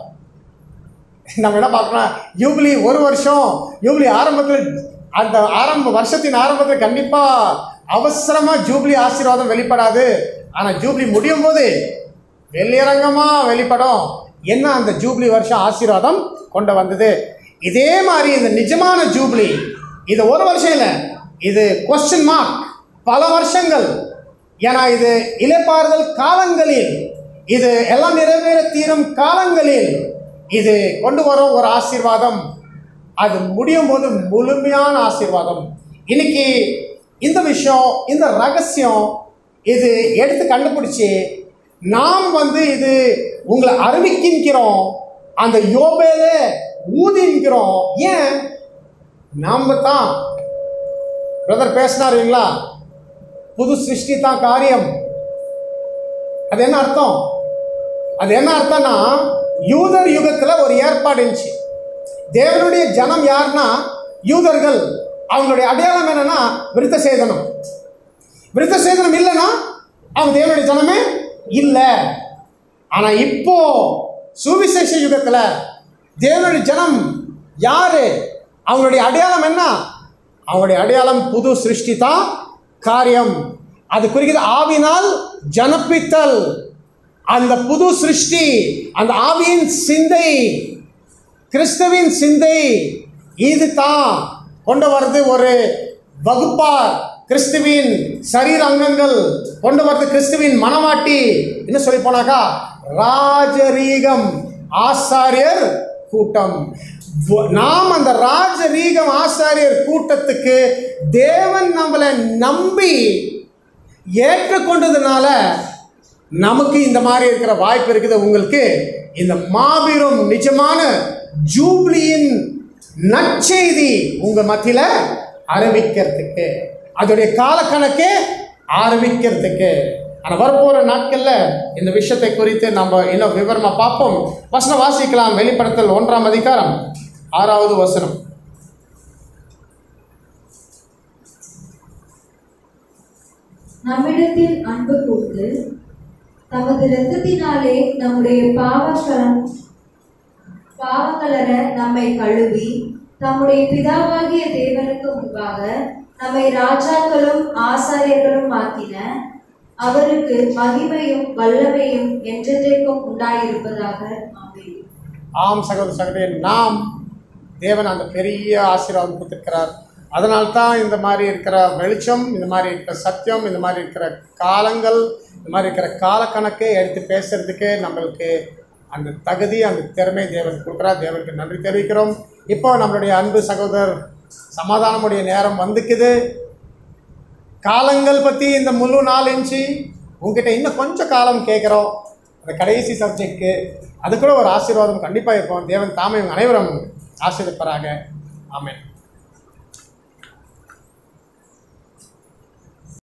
நம்ம என்ன பார்க்கலாம் யூபிலி ஒரு வருஷம் யூபிலி ஆரம்பத்தில் அந்த ஆரம்ப வருஷத்தின் ஆரம்பத்தில் கண்டிப்பாக அவசரமாக ஜூப்ளி ஆசீர்வாதம் வெளிப்படாது ஆனால் ஜூப்ளி முடியும் போது வெளியரங்கமாக வெளிப்படும் என்ன அந்த ஜூப்ளி வருஷம் ஆசீர்வாதம் கொண்டு வந்தது இதே மாதிரி இந்த நிஜமான ஜூப்ளி இது ஒரு வருஷம் இல்லை இது கொஸ்டின் மார்க் பல வருஷங்கள் ஏன்னா இது இலைப்பாறுதல் காலங்களில் இது எல்லாம் நிறைவேற தீரும் காலங்களில் இது கொண்டு வரும் ஒரு ஆசீர்வாதம் அது முடியும் போது முழுமையான ஆசீர்வாதம் இன்னைக்கு இந்த விஷயம் இந்த ரகசியம் இது எடுத்து கண்டுபிடிச்சு நாம் வந்து இது உங்களை அறிவிக்கின்றோம் அந்த யோபேல ஊதின்கிறோம் ஏன் நாம தான் பிரதர் பேசினாருங்களா புது சிருஷ்டி தான் காரியம் அது என்ன அர்த்தம் அது என்ன அர்த்தம்னா யூதர் யுகத்துல ஒரு ஏற்பாடு இருந்துச்சு தேவனுடைய ஜனம் யாருன்னா யூதர்கள் அவங்களுடைய அடையாளம் என்னன்னா விருத்த சேதனம் விருத்த சேதனம் இல்லைன்னா அவங்க தேவனுடைய ஜனமே இல்லை ஆனா இப்போ சுவிசேஷ யுகத்துல தேவனுடைய ஜனம் யாரு அவங்களுடைய அடையாளம் என்ன அவங்களுடைய அடையாளம் புது சிருஷ்டி தான் காரியம் அது குறிக்கிறது ஆவினால் ஜனப்பித்தல் அந்த புது சிருஷ்டி அந்த ஆவியின் சிந்தை கிறிஸ்துவின் சிந்தை இது தான் கொண்டு வர்றது ஒரு வகுப்பார் கிறிஸ்துவின் சரீர அங்கங்கள் கொண்டு வர்றது கிறிஸ்துவின் மனவாட்டி என்ன சொல்லி போனாக்கா ராஜரீகம் ஆசாரியர் கூட்டம் வ- நாம் அந்த ராஜரீகம் ஆசாரியர் கூட்டத்துக்கு தேவன் நம்மளை நம்பி ஏற்றுக்கொண்டதுனால நமக்கு இந்த மாதிரி இருக்கிற வாய்ப்பு இருக்குது உங்களுக்கு இந்த மாபெரும் நிஜமான ஜூப்ளியின் நற்செய்தி உங்க மத்தியில அறிவிக்கிறதுக்கு அதோடைய காலக்கணக்கே ஆரம்பிக்கிறதுக்கு ஆனால் வரப்போகிற நாட்களில் இந்த விஷயத்தை குறித்து நம்ம இன்னும் விவரமாக பார்ப்போம் வசனம் வாசிக்கலாம் வெளிப்படுத்தல் ஒன்றாம் அதிகாரம் ஆறாவது வசனம் நம்மிடத்தில் அன்பு கூர்ந்து தமது இரத்தத்தினாலே நம்முடைய பாவக்கலம் பாவங்களர நம்மை கழுவி தம்முடைய பிதாவாகிய தேவனுக்கு முன்பாக நம்மை ராஜாக்களும் ஆசாரியர்களும் ஆக்கின அவருக்கு மகிமையும் வல்லமையும் என்றென்றைக்கும் உண்டாயிருப்பதாக ஆமென் ஆம் சகோதர சகோதரி நாம் தேவன் அந்த பெரிய ஆசீர்வாதம் கொடுத்திருக்கிறார் அதனால்தான் இந்த மாதிரி இருக்கிற வெளிச்சம் இந்த மாதிரி இருக்கிற சத்தியம் இந்த மாதிரி இருக்கிற காலங்கள் இந்த மாதிரி இருக்கிற காலக்கணக்கை எடுத்து பேசுறதுக்கு நம்மளுக்கு அந்த தகுதி அந்த திறமை தேவன் கொடுக்குறார் தேவனுக்கு நன்றி தெரிவிக்கிறோம் இப்போ நம்மளுடைய அன்பு சகோதரர் சமாதானமுடைய நேரம் வந்துக்குது காலங்கள் பற்றி இந்த முழு நாள் இன்ச்சு உங்ககிட்ட இன்னும் கொஞ்சம் காலம் கேட்குறோம் அந்த கடைசி சப்ஜெக்ட்க்கு அது கூட ஒரு ஆசீர்வாதம் கண்டிப்பாக இருக்கும் தேவன் தாமே உங்க அனைவரும் ஆசீர்வதிப்பாராக ஆமென்